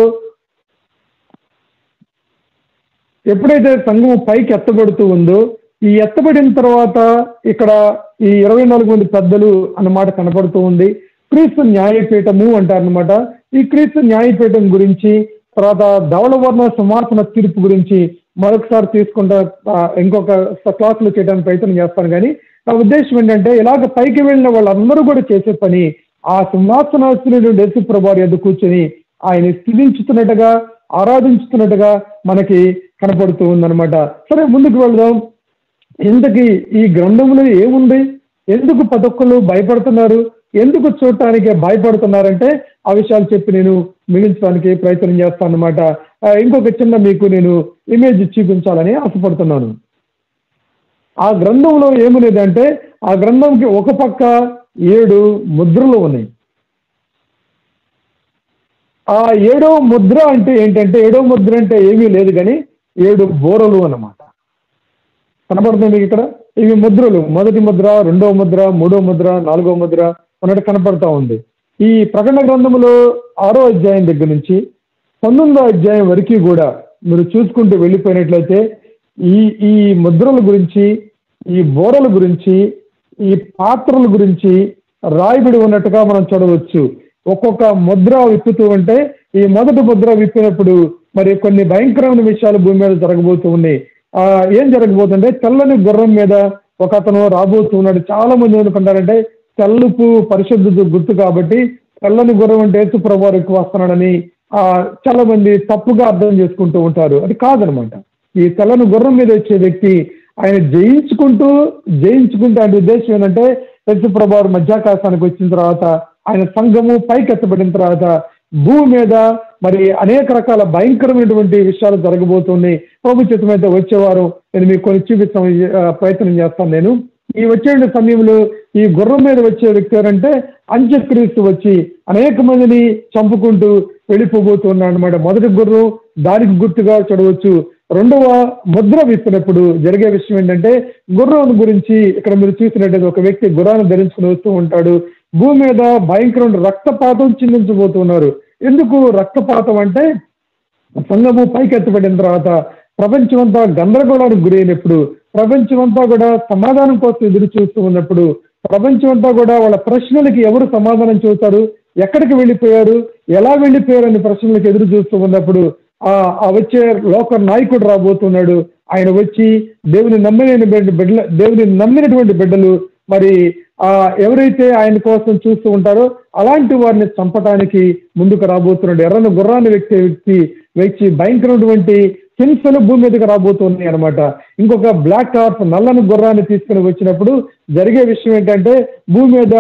ఎప్పుడైతే సంఘం పైకి ఎత్తబడుతూ ఉందో ఈ ఎత్తబడిన తర్వాత ఇక్కడ ఈ ఇరవై నాలుగు మంది పెద్దలు అన్నమాట కనపడుతూ ఉంది క్రీస్తు న్యాయపీఠము అంటారనమాట ఈ క్రీస్తు న్యాయపీఠం గురించి తర్వాత ధవళవర్ణ సమాసన తీర్పు గురించి మరొకసారి తీసుకుంటా ఆ, ఇంకొక క్లాసులో చేయడానికి ప్రయత్నం చేస్తాను కానీ నా ఉద్దేశం ఏంటంటే ఇలాగ పైకి వెళ్ళిన వాళ్ళందరూ కూడా చేసే పని ఆ సింహాసనాసునుడు యేసు ప్రభారి ఎద్దు కూర్చొని ఆయన స్థితించుతున్నట్టుగా ఆరాధించుతున్నట్టుగా మనకి కనపడుతూ ఉందన్నమాట సరే ముందుకు వెళ్దాం ఇంతకీ ఈ గ్రంథంలో ఏముంది ఎందుకు ప్రతి ఒక్కళ్ళు భయపడుతున్నారు ఎందుకు చూడటానికి భయపడుతున్నారంటే ఆ విషయాలు చెప్పి నేను మిగిల్చడానికి ప్రయత్నం చేస్తాను అనమాట ఇంకొక చిన్న మీకు నేను ఇమేజ్ చూపించాలని ఆశపడుతున్నాను ఆ గ్రంథంలో ఏమునేదంటే ఆ గ్రంథంకి ఒక పక్క ఏడు ముద్రలు ఉన్నాయి ఆ ఏడో ముద్ర అంటే ఏంటంటే ఏడో ముద్ర అంటే ఏమీ లేదు కానీ ఏడు బోరలు అన్నమాట కనబడుతుంది మీకు ఇక్కడ ఇవి ముద్రలు మొదటి ముద్ర రెండో ముద్ర మూడో ముద్ర నాలుగో ముద్ర అన్నట్టు కనపడతా ఉంది ఈ ప్రకటన గ్రంథములో ఆరో అధ్యాయం దగ్గర నుంచి పంతొమ్మిదో అధ్యాయం వరకు కూడా మీరు చూసుకుంటూ వెళ్ళిపోయినట్లయితే ఈ ఈ ముద్రల గురించి ఈ బోరల గురించి ఈ పాత్రల గురించి రాయబడి ఉన్నట్టుగా మనం చూడవచ్చు ఒక్కొక్క ముద్ర విప్పుతూ ఉంటే ఈ మొదటి ముద్ర విప్పినప్పుడు మరి కొన్ని భయంకరమైన విషయాలు భూమి మీద జరగబోతూ ఉన్నాయి ఆ ఏం జరగబోతుంటే తెల్లని గుర్రం మీద ఒక అతను రాబోతూ ఉన్నాడు చాలా మంది అనుకుంటారంటే తెల్లుపు పరిశుద్ధత గుర్తు కాబట్టి తెల్లని గుర్రం అంటే యేసు ప్రభువారు ఎక్కువ వస్తున్నాడని ఆ చాలా మంది తప్పుగా అర్థం చేసుకుంటూ ఉంటారు అది కాదనమాట ఈ తెల్లని గుర్రం మీద వచ్చే వ్యక్తి ఆయన జయించుకుంటూ జయించుకుంటూ ఆయన ఉద్దేశం ఏంటంటే యేసు ప్రభువారు మధ్యాకాశానికి వచ్చిన తర్వాత ఆయన సంఘము పైకెత్తబడిన తర్వాత భూమి మీద మరి అనేక రకాల భయంకరమైనటువంటి విషయాలు జరగబోతున్నాయి ప్రభు చిత్తం అయితే వచ్చేవారు నేను మీకు కొన్ని చూపించడం ఆ, ప్రయత్నం చేస్తాను నేను ఈ వచ్చే సమయంలో ఈ గుర్రం మీద వచ్చే వ్యక్తి ఎవరంటే అంత్యక్రీస్తు వచ్చి అనేక మందిని చంపుకుంటూ వెళ్ళిపోబోతున్నాడు అనమాట మొదటి గుర్రం దానికి గుర్తుగా చూడవచ్చు రెండవ ముద్ర విప్పినప్పుడు జరిగే విషయం ఏంటంటే గుర్రం గురించి ఇక్కడ మీరు చూసినట్టయితే ఒక వ్యక్తి గుర్రాన్ని ధరించుకుని వస్తూ ఉంటాడు భూమి మీద భయంకరమైన రక్తపాతం చిందించబోతున్నారు ఎందుకు రక్తపాతం అంటే సంఘము పైకెత్తబడిన తర్వాత ప్రపంచమంతా గందరగోళానికి గురైనప్పుడు ప్రపంచమంతా కూడా సమాధానం కోసం ఎదురు చూస్తూ ఉన్నప్పుడు ప్రపంచమంతా కూడా వాళ్ళ ప్రశ్నలకి ఎవరు సమాధానం చూస్తారు ఎక్కడికి వెళ్ళిపోయారు ఎలా వెళ్ళిపోయారు అనే ప్రశ్నలకు ఎదురు చూస్తూ ఉన్నప్పుడు ఆ ఆ వచ్చే లోక నాయకుడు రాబోతున్నాడు ఆయన వచ్చి దేవుని నమ్మిన బిడ్డ బిడ్డల దేవుని నమ్మినటువంటి బిడ్డలు మరి ఆ ఎవరైతే ఆయన కోసం చూస్తూ ఉంటారో అలాంటి వారిని చంపడానికి ముందుకు రాబోతున్నాడు ఎర్రని గుర్రాన్ని వ్యక్తి వ్యక్తి వ్యక్తి భయంకరమైనటువంటి హింసలు భూమి మీదకి రాబోతున్నాయి అనమాట ఇంకొక బ్లాక్ హార్స్ నల్లని గుర్రాన్ని తీసుకుని వచ్చినప్పుడు జరిగే విషయం ఏంటంటే భూమి మీద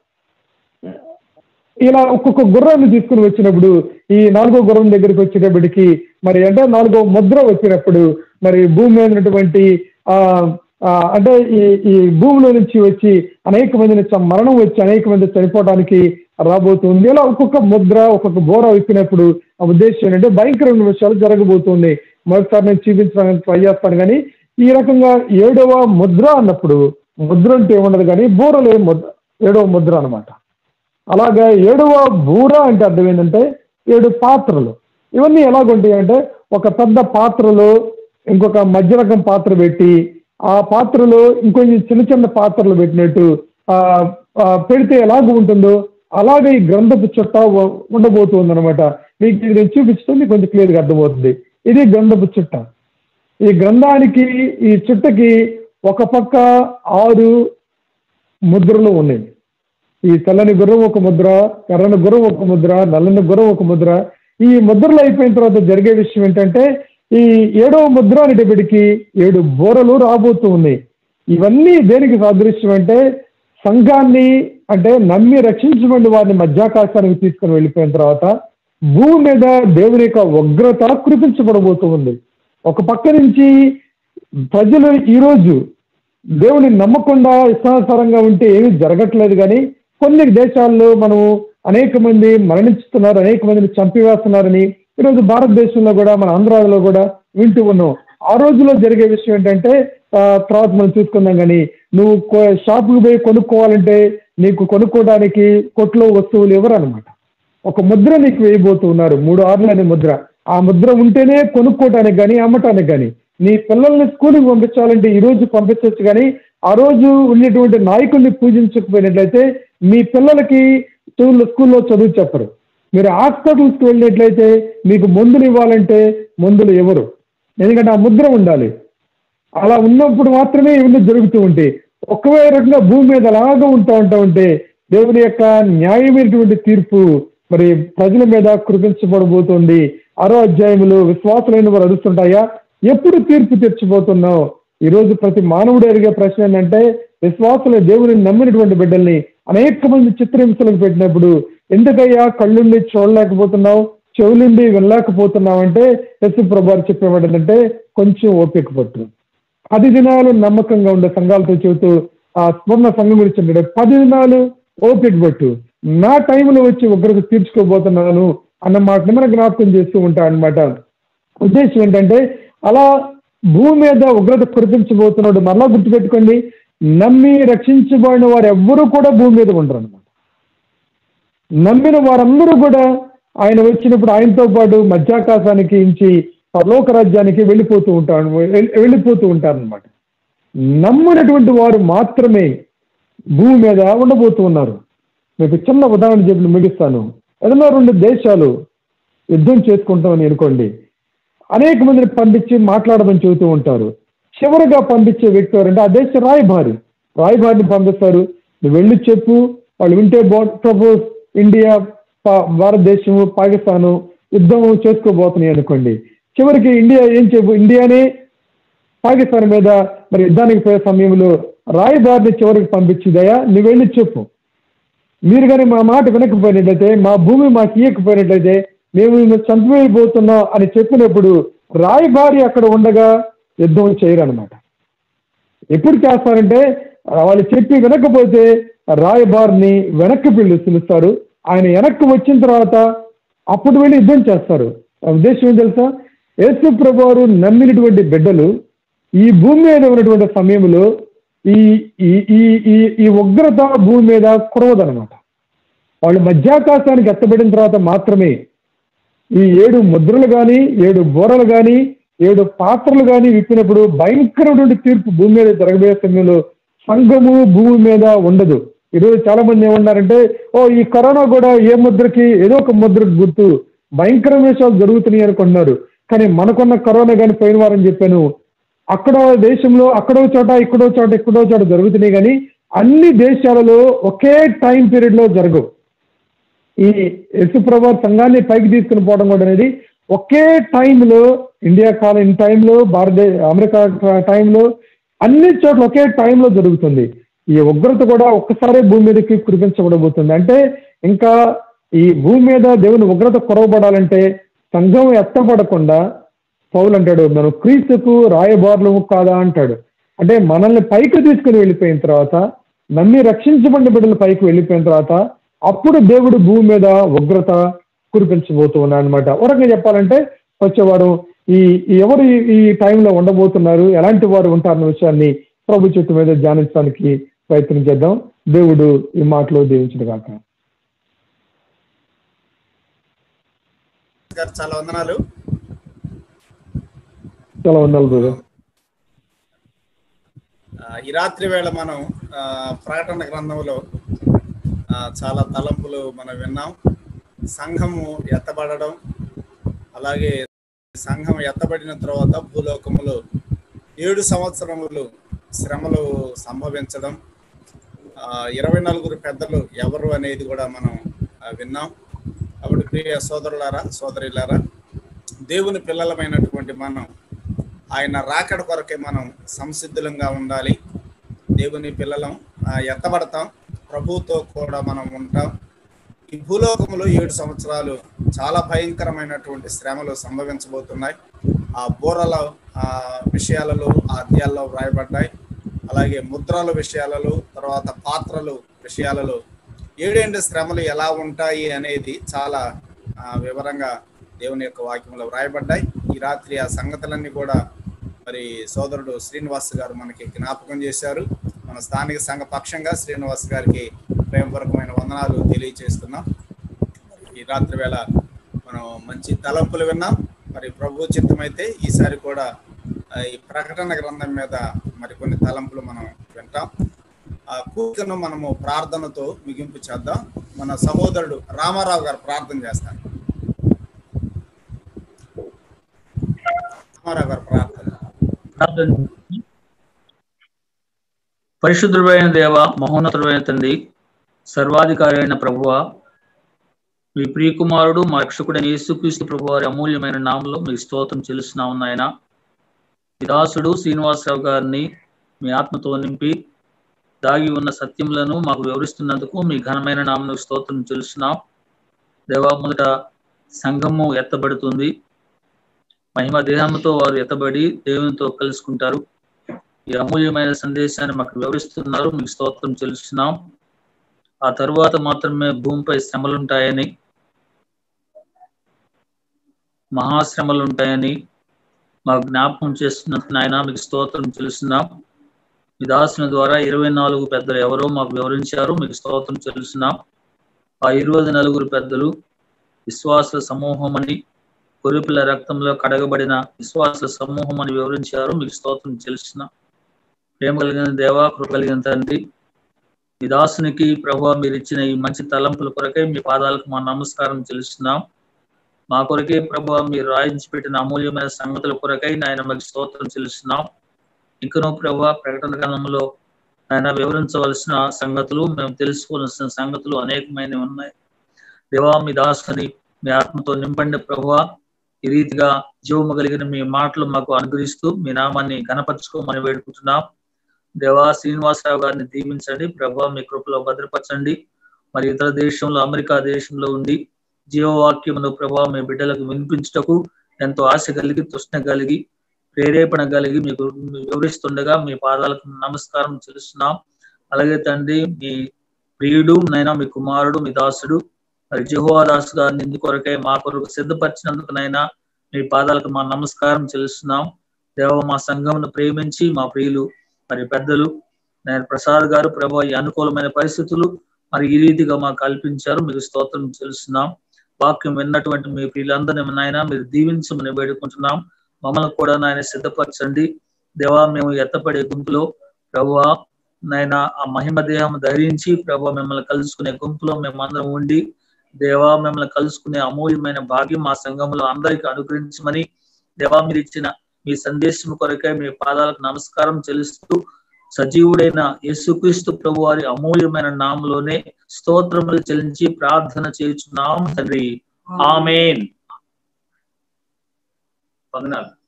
ఇలా ఒక్కొక్క గుర్రాన్ని తీసుకుని వచ్చినప్పుడు ఈ నాలుగో గుర్రం దగ్గరికి వచ్చేటప్పటికి మరి అంటే నాలుగో ముద్ర వచ్చినప్పుడు మరి భూమి మీద ఉన్నటువంటి ఆ ఆ, అంటే ఈ ఈ భూమిలో నుంచి వచ్చి అనేక మందిని చ- మరణం వచ్చి అనేక మంది చనిపోవడానికి రాబోతుంది ఇలా ఒక్కొక్క ముద్ర ఒక్కొక్క బోర వచ్చినప్పుడు ఆ ఉద్దేశం ఏంటంటే భయంకరమైన విషయాలు జరగబోతుంది మరోసారి నేను చూపించడానికి ట్రై చేస్తాను కానీ ఈ రకంగా ఏడవ ముద్ర అన్నప్పుడు ముద్ర అంటే ఏముండదు కానీ బోరలే ముద్ర ఏడవ ముద్ర అన్నమాట అలాగా ఏడవ బూర అంటే అర్థం ఏంటంటే ఏడు పాత్రలు ఇవన్నీ ఎలాగుంటాయి అంటే ఒక పెద్ద పాత్రలో ఇంకొక మధ్య రకం పాత్ర పెట్టి ఆ పాత్రలో ఇంకొంచెం చిన్న చిన్న పాత్రలు పెట్టినట్టు ఆ ఆ, పెడితే ఎలాగ ఉంటుందో అలాగే ఈ గ్రంథపు చుట్ట ఉ- ఉండబోతుంది అనమాట మీకు ఇది నేను చూపించడం మీకు కొంచెం క్లియర్గా అర్థమవుతుంది ఇది గ్రంథపు చుట్ట ఈ గ్రంథానికి ఈ చుట్టకి ఒక పక్క ఆరు ముద్రలు ఉన్నాయి ఈ తెల్లని గుర్రం ఒక ముద్ర ఎర్రని గుర్రం ఒక ముద్ర నల్లని గుర్రం ఒక ముద్ర ఈ ముద్రలు అయిపోయిన తర్వాత జరిగే విషయం ఏంటంటే ఈ ఏడవ ముద్ర అనేటప్పటికి ఏడు బోరలు రాబోతూ ఉన్నాయి ఇవన్నీ దేనికి సాదృశ్యం అంటే సంఘాన్ని అంటే నమ్మి రక్షించబడిన వారిని మధ్యాకాశానికి తీసుకుని వెళ్ళిపోయిన తర్వాత భూమి మీద దేవుని యొక్క ఉగ్రత కురిపించబడబోతూ ఉంది ఒక పక్క నుంచి ప్రజలు ఈరోజు దేవుని నమ్మకుండా ఇష్టానుసారంగా ఉంటే ఏమీ జరగట్లేదు కానీ కొన్ని దేశాల్లో మనం అనేక మంది మరణిస్తున్నారు అనేక మందిని చంపివేస్తున్నారని ఈరోజు భారతదేశంలో కూడా మన ఆంధ్రాలో కూడా వింటూ ఉన్నాం ఆ రోజులో జరిగే విషయం ఏంటంటే ఆ, తర్వాత మనం చూసుకుందాం కానీ నువ్వు కొ- షాపుకి పోయి కొనుక్కోవాలంటే నీకు కొనుక్కోవడానికి కొట్లో వస్తువులు ఎవరు అనమాట ఒక ముద్ర నీకు వేయబోతున్నారు మూడు ఆర్లు అనే ముద్ర ఆ ముద్ర ఉంటేనే కొనుక్కోవటానికి కానీ అమ్మటానికి కానీ నీ పిల్లల్ని స్కూల్కి పంపించాలంటే ఈ రోజు పంపించవచ్చు కానీ ఆ రోజు ఉన్నటువంటి నాయకుల్ని పూజించకపోయినట్లయితే మీ పిల్లలకి స్కూల్లో స్కూల్లో చదువు చెప్పరు మీరు హాస్పిటల్స్కి వెళ్ళినట్లయితే మీకు మందులు ఇవ్వాలంటే మందులు ఎవరు ఎందుకంటే ఆ ముద్ర ఉండాలి అలా ఉన్నప్పుడు మాత్రమే ఇవన్నీ జరుగుతూ ఉంటాయి ఒకే రకంగా భూమి మీద అలాగా ఉంటా ఉంటా ఉంటే దేవుని యొక్క న్యాయమైనటువంటి తీర్పు మరి ప్రజల మీద కురిపించబడబోతుంది ఆరో అధ్యాయములు విశ్వాసులైన వారు అడుగుతుంటాయా ఎప్పుడు తీర్పు తెచ్చిపోతున్నావు ఈ రోజు ప్రతి మానవుడు అడిగే ప్రశ్న ఏంటంటే విశ్వాసులు దేవుని నమ్మినటువంటి బిడ్డల్ని అనేక మంది చిత్రహింసలకు పెట్టినప్పుడు ఎందుకయ్యా కళ్ళుండి చూడలేకపోతున్నావు చెవులుండి వినలేకపోతున్నావు అంటే యశు ప్రభారు చెప్పేవాడు ఏంటంటే కొంచెం ఓపిక పట్టు పది దినాలు నమ్మకంగా ఉండే సంఘాలతో చెబుతూ ఆ స్వర్ణ సంఘం గురించి అంటాడు పది దినాలు ఓపిక పట్టు నా టైంలో వచ్చి ఒకరికి తీర్చుకోబోతున్నాను అన్న మాటని మనం జ్ఞాపకం చేస్తూ ఉంటాం అనమాట ఉద్దేశం ఏంటంటే అలా భూమి మీద ఉగ్రత కురిపించబోతున్నాడు మరలా గుర్తుపెట్టుకోండి నమ్మి రక్షించబడిన వారు ఎవ్వరూ కూడా భూమి మీద ఉండరు అనమాట నమ్మిన వారందరూ కూడా ఆయన వచ్చినప్పుడు ఆయనతో పాటు మధ్యాకాశానికి ఇంచి పరలోక రాజ్యానికి వెళ్ళిపోతూ ఉంటారు వెళ్- వెళ్ళిపోతూ ఉంటారు అనమాట నమ్మినటువంటి వారు మాత్రమే భూమి మీద ఉండబోతూ ఉన్నారు మీకు చిన్న ఉదాహరణ చెప్పి ముగిస్తాను ఏదైనా రెండు దేశాలు యుద్ధం చేసుకుంటామని అనుకోండి అనేక మందిని పంపించి మాట్లాడమని చెబుతూ ఉంటారు చివరిగా పంపించే వ్యక్తి ఎవరంటే ఆ దేశ రాయబారి రాయబారిని పంపిస్తారు నువ్వు వెళ్ళి చెప్పు వాళ్ళు వింటే సపోజ్ ఇండియా పా- భారతదేశము పాకిస్తాను యుద్ధం చేసుకోబోతున్నాయి అనుకోండి చివరికి ఇండియా ఏం చెప్పు ఇండియానే పాకిస్తాన్ మీద మరి యుద్ధానికి పోయే సమయంలో రాయబారిని చివరికి పంపించిందయా నువ్వు వెళ్ళి చెప్పు మీరు కానీ మా మాట వినకపోయినట్లయితే మా భూమి మాకు ఇయ్యకపోయినట్లయితే మేము నిన్ను చంపివేయబోతున్నాం అని చెప్పినప్పుడు రాయబారి అక్కడ ఉండగా యుద్ధం చేయరు అనమాట ఎప్పుడు చేస్తారంటే వాళ్ళు చెప్పి వినకపోతే రాయబారిని వెనక్కి పిల్లి పిలుస్తారు ఆయన వెనక్కి వచ్చిన తర్వాత అప్పుడు వెళ్ళి యుద్ధం చేస్తారు ఆ ఉద్దేశం ఏం తెలుసా యేసు ప్రభువారు నమ్మినటువంటి బిడ్డలు ఈ భూమి మీద ఉన్నటువంటి సమయంలో ఈ ఈ ఈ ఈ ఈ ఉగ్రత భూమి మీద కురవదనమాట వాళ్ళు మధ్యాకాశానికి ఎత్తబడిన తర్వాత మాత్రమే ఈ ఏడు ముద్రలు కానీ ఏడు బోరలు కానీ ఏడు పాత్రలు కానీ విప్పినప్పుడు భయంకరమైనటువంటి తీర్పు భూమి మీద జరగబోయే సమయంలో సంఘము భూమి మీద ఉండదు ఈరోజు చాలా మంది ఏమన్నారంటే ఓ ఈ కరోనా కూడా ఏ ముద్రకి ఏదో ఒక ముద్రకు గుర్తు భయంకరమైన విషయాలు జరుగుతున్నాయి అనుకుంటున్నారు కానీ మనకున్న కరోనా కానీ పోయిన వారని చెప్పాను అక్కడ దేశంలో అక్కడో చోట ఇక్కడో చోట ఇక్కడో చోట జరుగుతున్నాయి కానీ అన్ని దేశాలలో ఒకే టైం పీరియడ్ లో జరగవు ఈ యశుప్రభ సంఘాన్ని పైకి తీసుకుని పోవడం కూడా అనేది ఒకే టైంలో ఇండియా కాలం టైంలో భారతదేశ అమెరికా టైంలో అన్ని చోట్ల ఒకే టైంలో జరుగుతుంది ఈ ఉగ్రత కూడా ఒక్కసారి భూమి మీదకి కురిపించబడబోతుంది అంటే ఇంకా ఈ భూమి మీద దేవుని ఉగ్రత కురవబడాలంటే సంఘం ఎత్తపడకుండా పౌలు అంటాడు మనం క్రీస్తుకు రాయబారులము కాదా అంటాడు అంటే మనల్ని పైకి తీసుకుని వెళ్ళిపోయిన తర్వాత నమ్మి రక్షించబడిన బిడ్డలు పైకి వెళ్ళిపోయిన తర్వాత అప్పుడు దేవుడు భూమి మీద ఉగ్రత కురిపించబోతూ ఉన్నాడు అనమాట ఒక రకంగా చెప్పాలంటే వచ్చేవారు ఈ ఈ ఎవరు ఈ- ఈ టైంలో ఉండబోతున్నారు ఎలాంటి వారు ఉంటారన్న విషయాన్ని ప్రభు చెట్టు మీద ధ్యానించడానికి ప్రయత్నం చేద్దాం దేవుడు ఈ మాటలో దీవించడు కాక గారు చాలా వందనాలు చాలా వందలు బ్రదర్ ఆ, ఈ రాత్రి వేళ మనం ఆ, ప్రకటన గ్రంథంలో ఆ, చాలా తలంపులు మనం విన్నాం సంఘము ఎత్తబడడం అలాగే సంఘం ఎత్తబడిన తర్వాత భూలోకములో ఏడు సంవత్సరములు శ్రమలు సంభవించడం ఆ, ఇరవై నలుగురు పెద్దలు ఎవరు అనేది కూడా మనం ఆ, విన్నాం కాబట్టి ప్రియ సోదరులారా సోదరులారా దేవుని పిల్లలమైనటువంటి మనం ఆయన రాకడ కొరకే మనం సంసిద్ధులంగా ఉండాలి దేవుని పిల్లలం ఆ, ఎత్తబడతాం ప్రభువుతో కూడా మనం ఉంటాం ఈ భూలోకంలో ఏడు సంవత్సరాలు చాలా భయంకరమైనటువంటి శ్రమలు సంభవించబోతున్నాయి ఆ బూరల ఆ, విషయాలలో ఆ అధ్యాయాల్లో వ్రాయబడ్డాయి అలాగే ముద్రల విషయాలలో తర్వాత పాత్రలు విషయాలలో ఏడేండు శ్రమలు ఎలా ఉంటాయి అనేది చాలా ఆ, వివరంగా దేవుని యొక్క వాక్యంలో వ్రాయబడ్డాయి ఈ రాత్రి ఆ సంగతులన్నీ కూడా మరి సోదరుడు శ్రీనివాస్ గారు మనకి జ్ఞాపకం చేశారు మన స్థానిక సంఘ పక్షంగా శ్రీనివాస్ గారికి ప్రేమపూర్వకమైన వందనాలు తెలియజేస్తున్నాం ఈ రాత్రి వేళ మనం మంచి తలంపులు విన్నాం మరి ప్రభు చిత్తమైతే ఈసారి కూడా ఆ, ఈ ప్రకటన గ్రంథం మీద మరి కొన్ని తలంపులు మనం వింటాం ఆ కూర్చును మనము ప్రార్థనతో ముగింపు చేద్దాం మన సహోదరుడు రామారావు గారు ప్రార్థన చేస్తారు రామారావు గారు ప్రార్థన ప్రార్థన పరిశుద్ధుడైన దేవ మహోన్నతుడైన తండ్రి సర్వాధికారి అయిన ప్రభువ మీ ప్రియకుమారుడు మా రక్షకుడైన యేసుక్రీస్తు ప్రభు వారి అమూల్యమైన నామంలో మీ స్తోత్రం చెల్లిస్తున్నాం నాయన మీ దాసుడు శ్రీనివాసరావు గారిని మీ ఆత్మతో నింపి దాగి ఉన్న సత్యములను మాకు వివరిస్తున్నందుకు మీ ఘనమైన నామను స్తోత్రం చెల్లిస్తున్నాం దేవా మొదట సంఘము ఎత్తబడుతుంది మహిమ దేహంతో వారు ఎత్తబడి దేవునితో కలుసుకుంటారు ఈ అమూల్యమైన సందేశాన్ని మాకు వివరిస్తున్నారు మీకు స్తోత్రం చెల్లిస్తున్నాం ఆ తరువాత మాత్రమే భూమిపై శ్రమలు ఉంటాయని మహాశ్రమలు ఉంటాయని మాకు జ్ఞాపకం చేస్తున్నందుకు నాయన మీకు స్తోత్రం చెల్లిస్తున్నాం మీ దాసుని ద్వారా ఇరవై నాలుగు పెద్దలు ఎవరో మాకు వివరించారు మీకు స్తోత్రం చెల్లిస్తున్నాం ఆ ఇరవై నలుగురు పెద్దలు విశ్వాస సమూహం అని గొర్రెపిల్ల రక్తంలో కడగబడిన విశ్వాస సమూహం అని వివరించారు మీకు స్తోత్రం చెల్లిస్తున్నాం ప్రేమ కలిగిన దేవా కృప కలిగిన తండ్రి ఈ దాసునికి ప్రభు మీరు ఇచ్చిన ఈ మంచి తలంపుల కొరకే మీ పాదాలకు మా నమస్కారం చెల్లిస్తున్నాం మా కొరకే ప్రభు మీరు రాయించి పెట్టిన అమూల్యమైన సంగతుల కొరకై నాయన మీకు స్తోత్రం చెల్లిస్తున్నాం ఇంకనూ ప్రభు ప్రకటన గ్రంథంలో ఆయన వివరించవలసిన సంగతులు మేము తెలుసుకోవాల్సిన సంగతులు అనేకమైనవి ఉన్నాయి దేవా మీ దాసుని మీ ఆత్మతో నింపండి ప్రభువా ఈ రీతిగా జీవము కలిగిన మీ మాటలు మాకు అనుగ్రహిస్తూ మీ నామాన్ని గణపరచుకోమని వేడుకుంటున్నాం దేవా శ్రీనివాసరావు గారిని దీవించండి ప్రభా మీ కృపలో భద్రపరచండి మరి ఇతర దేశంలో అమెరికా దేశంలో ఉండి జీవవాక్యమును ప్రభా మీ బిడ్డలకు వినిపించుటకు ఎంతో ఆశ కలిగి తృష్ణ కలిగి ప్రేరేపణ కలిగి మీకు వివరిస్తుండగా మీ పాదాలకు నమస్కారం చెల్లిస్తున్నాం అలాగే తండ్రి మీ ప్రియుడు నైనా మీ కుమారుడు మీ దాసుడు మరి జహోవా దాసు గారిని ఇందు కొరకే మా కొరకు సిద్ధపరిచినందుకు నైనా మీ పాదాలకు మా నమస్కారం చెల్లిస్తున్నాం దేవ మా సంఘమును ప్రేమించి మా ప్రియులు మరి పెద్దలు నేను ప్రసాద్ గారు ప్రభు ఈ అనుకూలమైన పరిస్థితులు మరి ఈ రీతిగా మాకు కల్పించారు మీకు స్తోత్రం చెల్లిస్తున్నాం వాక్యం విన్నటువంటి మీ ప్రియులందరినీ నాయన మీరు దీవించమని వేడుకుంటున్నాం మమ్మల్ని కూడా నాయన సిద్ధపరచండి దేవా మేము ఎత్తపడే గుంపులో ప్రభువా నాయన ఆ మహిమ దేహం ధరించి ప్రభు మిమ్మల్ని కలుసుకునే గుంపులో మేమందరం ఉండి దేవా మిమ్మల్ని కలుసుకునే అమూల్యమైన భాగ్యం మా సంఘంలో అందరికీ అనుగ్రహించమని దేవా మీరు ఇచ్చిన మీ సందేశం కొరకై మీ పాదాలకు నమస్కారం చెల్లిస్తూ సజీవుడైన యేసుక్రీస్తు ప్రభు వారి అమూల్యమైన నామంలోనే స్తోత్రములు చెల్లించి ప్రార్థన చేయుచున్నాం తండ్రి ఆమెన్ వందనాలు